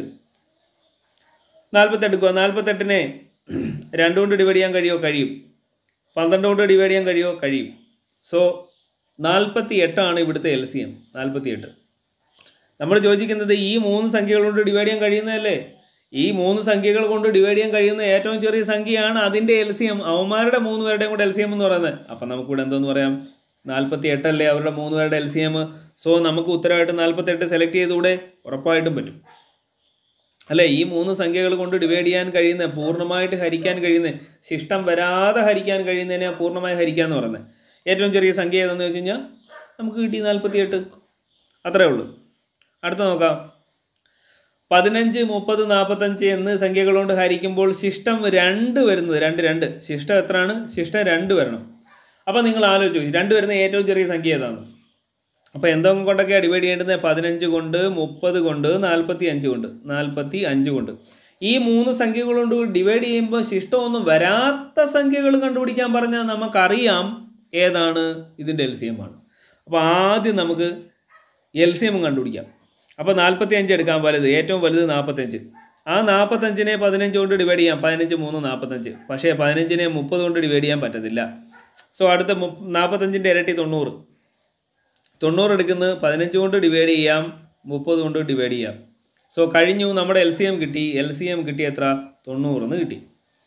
നാൽപ്പത്തി എടുക്കുക നാൽപ്പത്തെട്ടിനെ രണ്ട് കൊണ്ട് ഡിവൈഡ് ചെയ്യാൻ കഴിയുമോ കഴിയും പന്ത്രണ്ട് കൊണ്ട് ഡിവൈഡ് ചെയ്യാൻ കഴിയുമോ കഴിയും സോ നാൽപ്പത്തി എട്ടാണ് ഇവിടുത്തെ എൽ സി എം നാൽപ്പത്തി എട്ട് നമ്മൾ ചോദിക്കുന്നത് ഈ മൂന്ന് സംഖ്യകൾ കൊണ്ട് ഡിവൈഡ് ചെയ്യാൻ കഴിയുന്നതല്ലേ ഈ മൂന്ന് സംഖ്യകൾ കൊണ്ട് ഡിവൈഡ് ചെയ്യാൻ കഴിയുന്ന ഏറ്റവും ചെറിയ സംഖ്യയാണ് അതിൻ്റെ എൽ സി എം അവന്മാരുടെ മൂന്ന് പേരുടെയും കൂടെ എൽ സി എം എന്ന് പറയുന്നത് അപ്പം നമുക്കിവിടെ എന്തോന്ന് പറയാം നാൽപ്പത്തി എട്ടല്ലേ അവരുടെ മൂന്ന് പേരുടെ എൽ സി എം സോ നമുക്ക് ഉത്തരവായിട്ട് നാൽപ്പത്തി എട്ട് സെലക്ട് ചെയ്തുകൂടെ ഉറപ്പായിട്ടും പറ്റും അല്ലേ ഈ മൂന്ന് സംഖ്യകൾ കൊണ്ട് ഡിവൈഡ് ചെയ്യാൻ കഴിയുന്ന പൂർണ്ണമായിട്ട് ഹരിക്കാൻ കഴിയുന്ന ശിഷ്ടം വരാതെ ഹരിക്കാൻ കഴിയുന്നതിനെ പൂർണ്ണമായി ഹരിക്കുക എന്ന് പറയുന്നത് ഏറ്റവും ചെറിയ സംഖ്യ ഏതെന്ന് വെച്ച് കഴിഞ്ഞാൽ നമുക്ക് കിട്ടി നാൽപ്പത്തി എട്ട് അത്രേ ഉള്ളൂ അടുത്ത നോക്കാം പതിനഞ്ച് മുപ്പത് നാൽപ്പത്തഞ്ച് എന്ന് സംഖ്യകൾ കൊണ്ട് ഹരിക്കുമ്പോൾ ശിഷ്ടം രണ്ട് വരുന്നത് രണ്ട് രണ്ട് ശിഷ്ടം എത്രയാണ് ശിഷ്ടം രണ്ട് വരണം അപ്പോൾ നിങ്ങൾ ആലോചിച്ചു രണ്ട് വരുന്ന ഏറ്റവും ചെറിയ സംഖ്യ ഏതാണ് അപ്പോൾ എന്തോ കൊണ്ടൊക്കെയാണ് ഡിവൈഡ് ചെയ്യേണ്ടത് പതിനഞ്ച് കൊണ്ട് മുപ്പത് കൊണ്ട് നാൽപ്പത്തി അഞ്ച് കൊണ്ട് നാൽപ്പത്തി അഞ്ച് കൊണ്ട് ഈ മൂന്ന് സംഖ്യകൾ കൊണ്ട് ഡിവൈഡ് ചെയ്യുമ്പോൾ ശിഷ്ടമൊന്നും വരാത്ത സംഖ്യകൾ കണ്ടുപിടിക്കാൻ പറഞ്ഞാൽ നമുക്കറിയാം ഏതാണ് ഇതിൻ്റെ എൽ സി എം ആണ് അപ്പോൾ ആദ്യം നമുക്ക് എൽ സി എം കണ്ടുപിടിക്കാം അപ്പോൾ നാൽപ്പത്തി അഞ്ച് എടുക്കാൻ വലുത് ഏറ്റവും വലുത് നാൽപ്പത്തഞ്ച് ആ നാൽപ്പത്തഞ്ചിനെ പതിനഞ്ച് കൊണ്ട് ഡിവൈഡ് ചെയ്യാം പതിനഞ്ച് മൂന്ന് നാൽപ്പത്തഞ്ച് പക്ഷേ പതിനഞ്ചിനെ മുപ്പത് കൊണ്ട് ഡിവൈഡ് ചെയ്യാൻ പറ്റത്തില്ല സോ അടുത്ത മു നാൽപ്പത്തഞ്ചിൻ്റെ ഇരട്ടി തൊണ്ണൂറ് തൊണ്ണൂറ് എടുക്കുന്നത് പതിനഞ്ച് കൊണ്ട് ഡിവൈഡ് ചെയ്യാം മുപ്പത് കൊണ്ട് ഡിവൈഡ് ചെയ്യാം സോ കഴിഞ്ഞു നമ്മുടെ എൽ സി എം കിട്ടി എൽ സി എം കിട്ടി എത്ര തൊണ്ണൂറെന്ന് കിട്ടി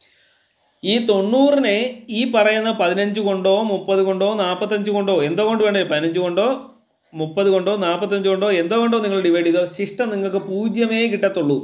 ഈ തൊണ്ണൂറിനെ ഈ പറയുന്ന പതിനഞ്ച് കൊണ്ടോ മുപ്പത് കൊണ്ടോ നാൽപ്പത്തഞ്ച് കൊണ്ടോ എന്തോ കൊണ്ട് വേണേ പതിനഞ്ച് കൊണ്ടോ മുപ്പത് കൊണ്ടോ നാൽപ്പത്തഞ്ച് കൊണ്ടോ എന്തോ കൊണ്ടോ നിങ്ങൾ ഡിവൈഡ് ചെയ്തോ ശിഷ്ടം നിങ്ങൾക്ക് പൂജ്യമേ കിട്ടത്തുള്ളൂ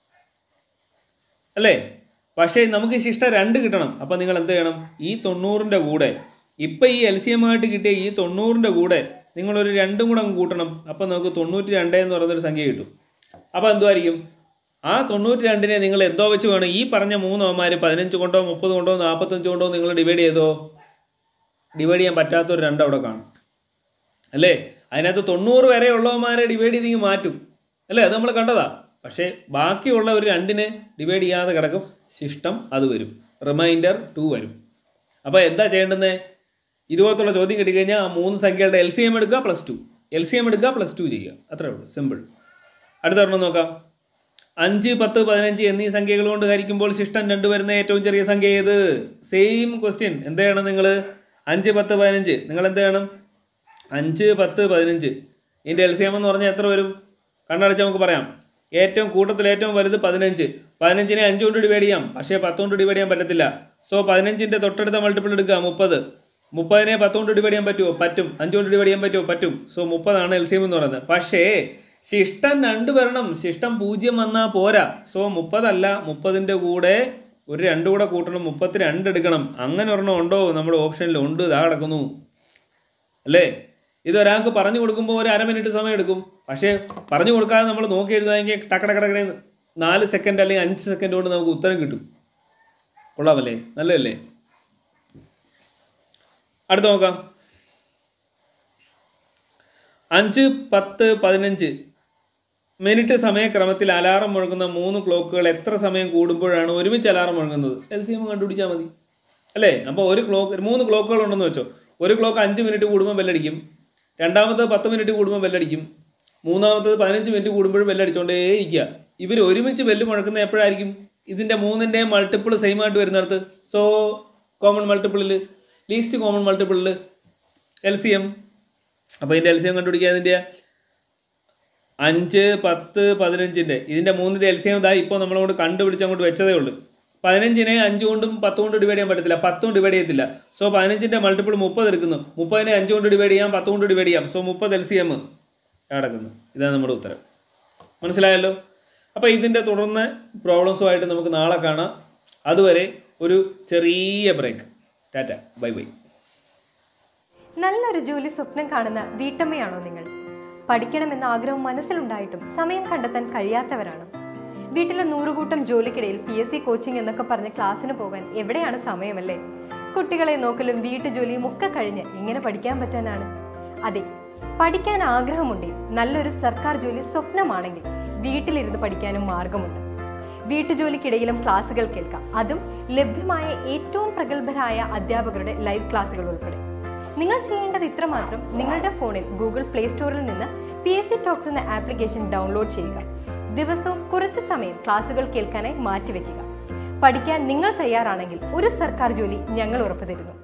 അല്ലേ പക്ഷേ നമുക്ക് ശിഷ്ടം രണ്ട് കിട്ടണം അപ്പം നിങ്ങൾ എന്ത് ചെയ്യണം ഈ തൊണ്ണൂറിൻ്റെ കൂടെ ഇപ്പം ഈ എൽ സി എം ആയിട്ട് കിട്ടിയ ഈ തൊണ്ണൂറിൻ്റെ കൂടെ നിങ്ങളൊരു രണ്ടും കൂടെ അങ്ങ് കൂട്ടണം അപ്പം നമുക്ക് തൊണ്ണൂറ്റി രണ്ട് എന്ന് പറയുന്നൊരു സംഖ്യ കിട്ടും അപ്പോൾ എന്തുമായിരിക്കും ആ തൊണ്ണൂറ്റി രണ്ടിനെ നിങ്ങൾ എന്തോ വെച്ച് വേണം ഈ പറഞ്ഞ മൂന്നോമാർ പതിനഞ്ച് കൊണ്ടോ മുപ്പത് കൊണ്ടോ നാൽപ്പത്തഞ്ച് കൊണ്ടോ നിങ്ങൾ ഡിവൈഡ് ചെയ്തോ ഡിവൈഡ് ചെയ്യാൻ പറ്റാത്തൊരു രണ്ട് അവിടെ കാണും അല്ലേ അതിനകത്ത് തൊണ്ണൂറ് വരെ ഉള്ളവന്മാരെ ഡിവൈഡ് ചെയ്തെങ്കിൽ മാറ്റും അല്ലേ അത് നമ്മൾ കണ്ടതാ പക്ഷേ ബാക്കിയുള്ള ഒരു രണ്ടിനെ ഡിവൈഡ് ചെയ്യാതെ കിടക്കും ശിഷ്ടം അത് വരും റിമൈൻഡർ ടു വരും അപ്പോൾ എന്താ ചെയ്യേണ്ടത് ഇതുപോലത്തുള്ള ചോദ്യം കിട്ടിക്കഴിഞ്ഞാൽ ആ മൂന്ന് സംഖ്യകളുടെ എൽ സി എം എടുക്കുക plus two L C M എടുക്കുക പ്ലസ് ടു ചെയ്യുക അത്രേ ഉള്ളൂ സിമ്പിൾ അടുത്ത ഒരെണ്ണം നോക്കാം അഞ്ച് പത്ത് പതിനഞ്ച് എന്നീ സംഖ്യകൾ കൊണ്ട് ഹരിക്കുമ്പോൾ ശിഷ്ടം രണ്ട് വരുന്ന ഏറ്റവും ചെറിയ സംഖ്യ ഏത് സെയിം ക്വസ്റ്റ്യൻ എന്ത് ചെയ്യണം നിങ്ങൾ അഞ്ച് പത്ത് പതിനഞ്ച് നിങ്ങൾ എന്ത് ചെയ്യണം അഞ്ച് പത്ത് പതിനഞ്ച് ഇതിൻ്റെ എൽ സി എം എന്ന് പറഞ്ഞാൽ എത്ര വരും കണ്ണടച്ച് നമുക്ക് പറയാം ഏറ്റവും കൂട്ടത്തിൽ ഏറ്റവും വലുത് പതിനഞ്ച് പതിനഞ്ചിനെ അഞ്ച് കൊണ്ട് ഡിവൈഡ് ചെയ്യാം പക്ഷേ പത്ത് കൊണ്ട് ഡിവൈഡ് ചെയ്യാൻ പറ്റത്തില്ല സോ പതിനഞ്ചിൻ്റെ തൊട്ടടുത്ത മൾട്ടിപ്പിൾ എടുക്കുക മുപ്പത് മുപ്പതിനെ പത്ത് കൊണ്ട് ഡിവൈഡ് ചെയ്യാൻ പറ്റുമോ പറ്റും അഞ്ച് കൊണ്ട് ഡിവൈഡ് ചെയ്യാൻ പറ്റുമോ പറ്റും സോ മുപ്പതാണ് എൽ സി എം എന്ന് പറയുന്നത് പക്ഷേ ശിഷ്ടം രണ്ട് വരണം ശിഷ്ടം പൂജ്യം വന്നാൽ പോരാ സോ മുപ്പതല്ല മുപ്പതിൻ്റെ കൂടെ ഒരു രണ്ട് കൂടെ കൂട്ടണം മുപ്പത്തി രണ്ട് എടുക്കണം അങ്ങനെ ഒരെണ്ണം ഉണ്ടോ നമ്മുടെ ഓപ്ഷനിൽ ഉണ്ട് ഇതാ കിടക്കുന്നു അല്ലേ ഇത് ഒരാൾക്ക് പറഞ്ഞു കൊടുക്കുമ്പോൾ ഒരു അര മിനിറ്റ് സമയം എടുക്കും പക്ഷേ പറഞ്ഞു കൊടുക്കാതെ നമ്മൾ നോക്കി എഴുതാമെങ്കിൽ ടക്കടക്കടക്കട നാല് സെക്കൻഡ് അല്ലെങ്കിൽ അഞ്ച് സെക്കൻഡ് കൊണ്ട് നമുക്ക് ഉത്തരം കിട്ടും കൊള്ളാമല്ലേ നല്ലതല്ലേ അടുത്ത നോക്കാം അഞ്ച് പത്ത് പതിനഞ്ച് മിനിറ്റ് സമയക്രമത്തിൽ അലാറം മുഴങ്ങുന്ന മൂന്ന് ക്ലോക്കുകൾ എത്ര സമയം കൂടുമ്പോഴാണ് ഒരുമിച്ച് അലാറം മുഴങ്ങുന്നത് എൽ സി എം കണ്ടുപിടിച്ചാൽ മതി അല്ലേ അപ്പോൾ ഒരു ക്ലോക്ക് മൂന്ന് ക്ലോക്കുകൾ ഉണ്ടെന്ന് വെച്ചോ ഒരു ക്ലോക്ക് അഞ്ച് മിനിറ്റ് കൂടുമ്പോൾ ബെല്ലടിക്കും രണ്ടാമത്തത് പത്ത് മിനിറ്റ് കൂടുമ്പോൾ ബെല്ലടിക്കും മൂന്നാമത്തത് പതിനഞ്ച് മിനിറ്റ് കൂടുമ്പോഴും ബെല്ലടിച്ചുകൊണ്ടേ ഇരിക്കുക ഇവർ ഒരുമിച്ച് ബെല്ല് മുഴക്കുന്ന എപ്പോഴായിരിക്കും ഇതിൻ്റെ മൂന്നിൻ്റെയും മൾട്ടിപ്പിൾ സെയിം ആയിട്ട് വരുന്നിടത്ത് സോ കോമൺ മൾട്ടിപ്പിളിൽ ലീസ്റ്റ് കോമൺ മൾട്ടിപ്പിളിൽ എൽ സി എം അപ്പോൾ ഇതിൻ്റെ എൽ സി എം കണ്ടുപിടിക്കുക അതിൻ്റെ അഞ്ച് പത്ത് പതിനഞ്ചിൻ്റെ ഇതിൻ്റെ മൂന്നിൻ്റെ എൽ സി എം ഇതാ ഇപ്പോൾ നമ്മളോട് കണ്ടുപിടിച്ച് അങ്ങോട്ട് വെച്ചതേ ഉള്ളൂ പതിനഞ്ചിനെ അഞ്ച് കൊണ്ടും പത്ത് കൊണ്ട് ഡിവൈഡ് ചെയ്യാൻ പറ്റത്തില്ല പത്തും ഡിവൈഡ് ചെയ്യത്തില്ല സോ പതിനഞ്ചിൻ്റെ മൾട്ടിപ്പിൾ മുപ്പത് എടുക്കുന്നു മുപ്പതിനെ അഞ്ച് കൊണ്ട് ഡിവൈഡ് ചെയ്യാം പത്ത് കൊണ്ട് ഡിവൈഡ് ചെയ്യാം സോ മുപ്പത് എൽ സി എം കിടക്കുന്നു ഇതാണ് നമ്മുടെ ഉത്തരം മനസ്സിലായല്ലോ അപ്പോൾ ഇതിൻ്റെ തുടർന്ന് പ്രോബ്ലംസുമായിട്ട് നമുക്ക് നാളെ കാണാം അതുവരെ ഒരു ചെറിയ ബ്രേക്ക് ടാറ്റ ബൈ ബൈ നല്ലൊരു ജോലി സ്വപ്നം കാണുന്ന വീട്ടമ്മയാണോ നിങ്ങൾ പഠിക്കണമെന്ന ആഗ്രഹം മനസ്സിലുണ്ടായിട്ടും സമയം കണ്ടെത്താൻ കഴിയാത്തവരാണോ വീട്ടിലെ നൂറുകൂട്ടം ജോലിക്കിടയിൽ പി എസ് സി കോച്ചിങ് എന്നൊക്കെ പറഞ്ഞ് ക്ലാസ്സിന് പോകാൻ എവിടെയാണ് സമയമല്ലേ കുട്ടികളെ നോക്കലും വീട്ടുജോലിയും ഒക്കെ കഴിഞ്ഞ് എങ്ങനെ പഠിക്കാൻ പറ്റാനാണ് അതെ പഠിക്കാൻ ആഗ്രഹമുണ്ടെങ്കിൽ നല്ലൊരു സർക്കാർ ജോലി സ്വപ്നമാണെങ്കിൽ വീട്ടിലിരുന്ന് പഠിക്കാനും മാർഗമുണ്ട് വീട്ടുജോലിക്കിടയിലും ക്ലാസുകൾ കേൾക്കാം അതും ലഭ്യമായ ഏറ്റവും പ്രഗത്ഭരായ അധ്യാപകരുടെ ലൈവ് ക്ലാസുകൾ ഉൾപ്പെടെ നിങ്ങൾ ചെയ്യേണ്ടത് ഇത്രമാത്രം നിങ്ങളുടെ ഫോണിൽ ഗൂഗിൾ പ്ലേ സ്റ്റോറിൽ നിന്ന് പി എസ് സി ടോക്സ് എന്ന ആപ്ലിക്കേഷൻ ഡൗൺലോഡ് ചെയ്യുക ദിവസവും കുറച്ച് സമയം ക്ലാസുകൾ കേൾക്കാനായി മാറ്റിവെക്കുക പഠിക്കാൻ നിങ്ങൾ തയ്യാറാണെങ്കിൽ ഒരു സർക്കാർ ജോലി ഞങ്ങൾ ഉറപ്പുതരുന്നു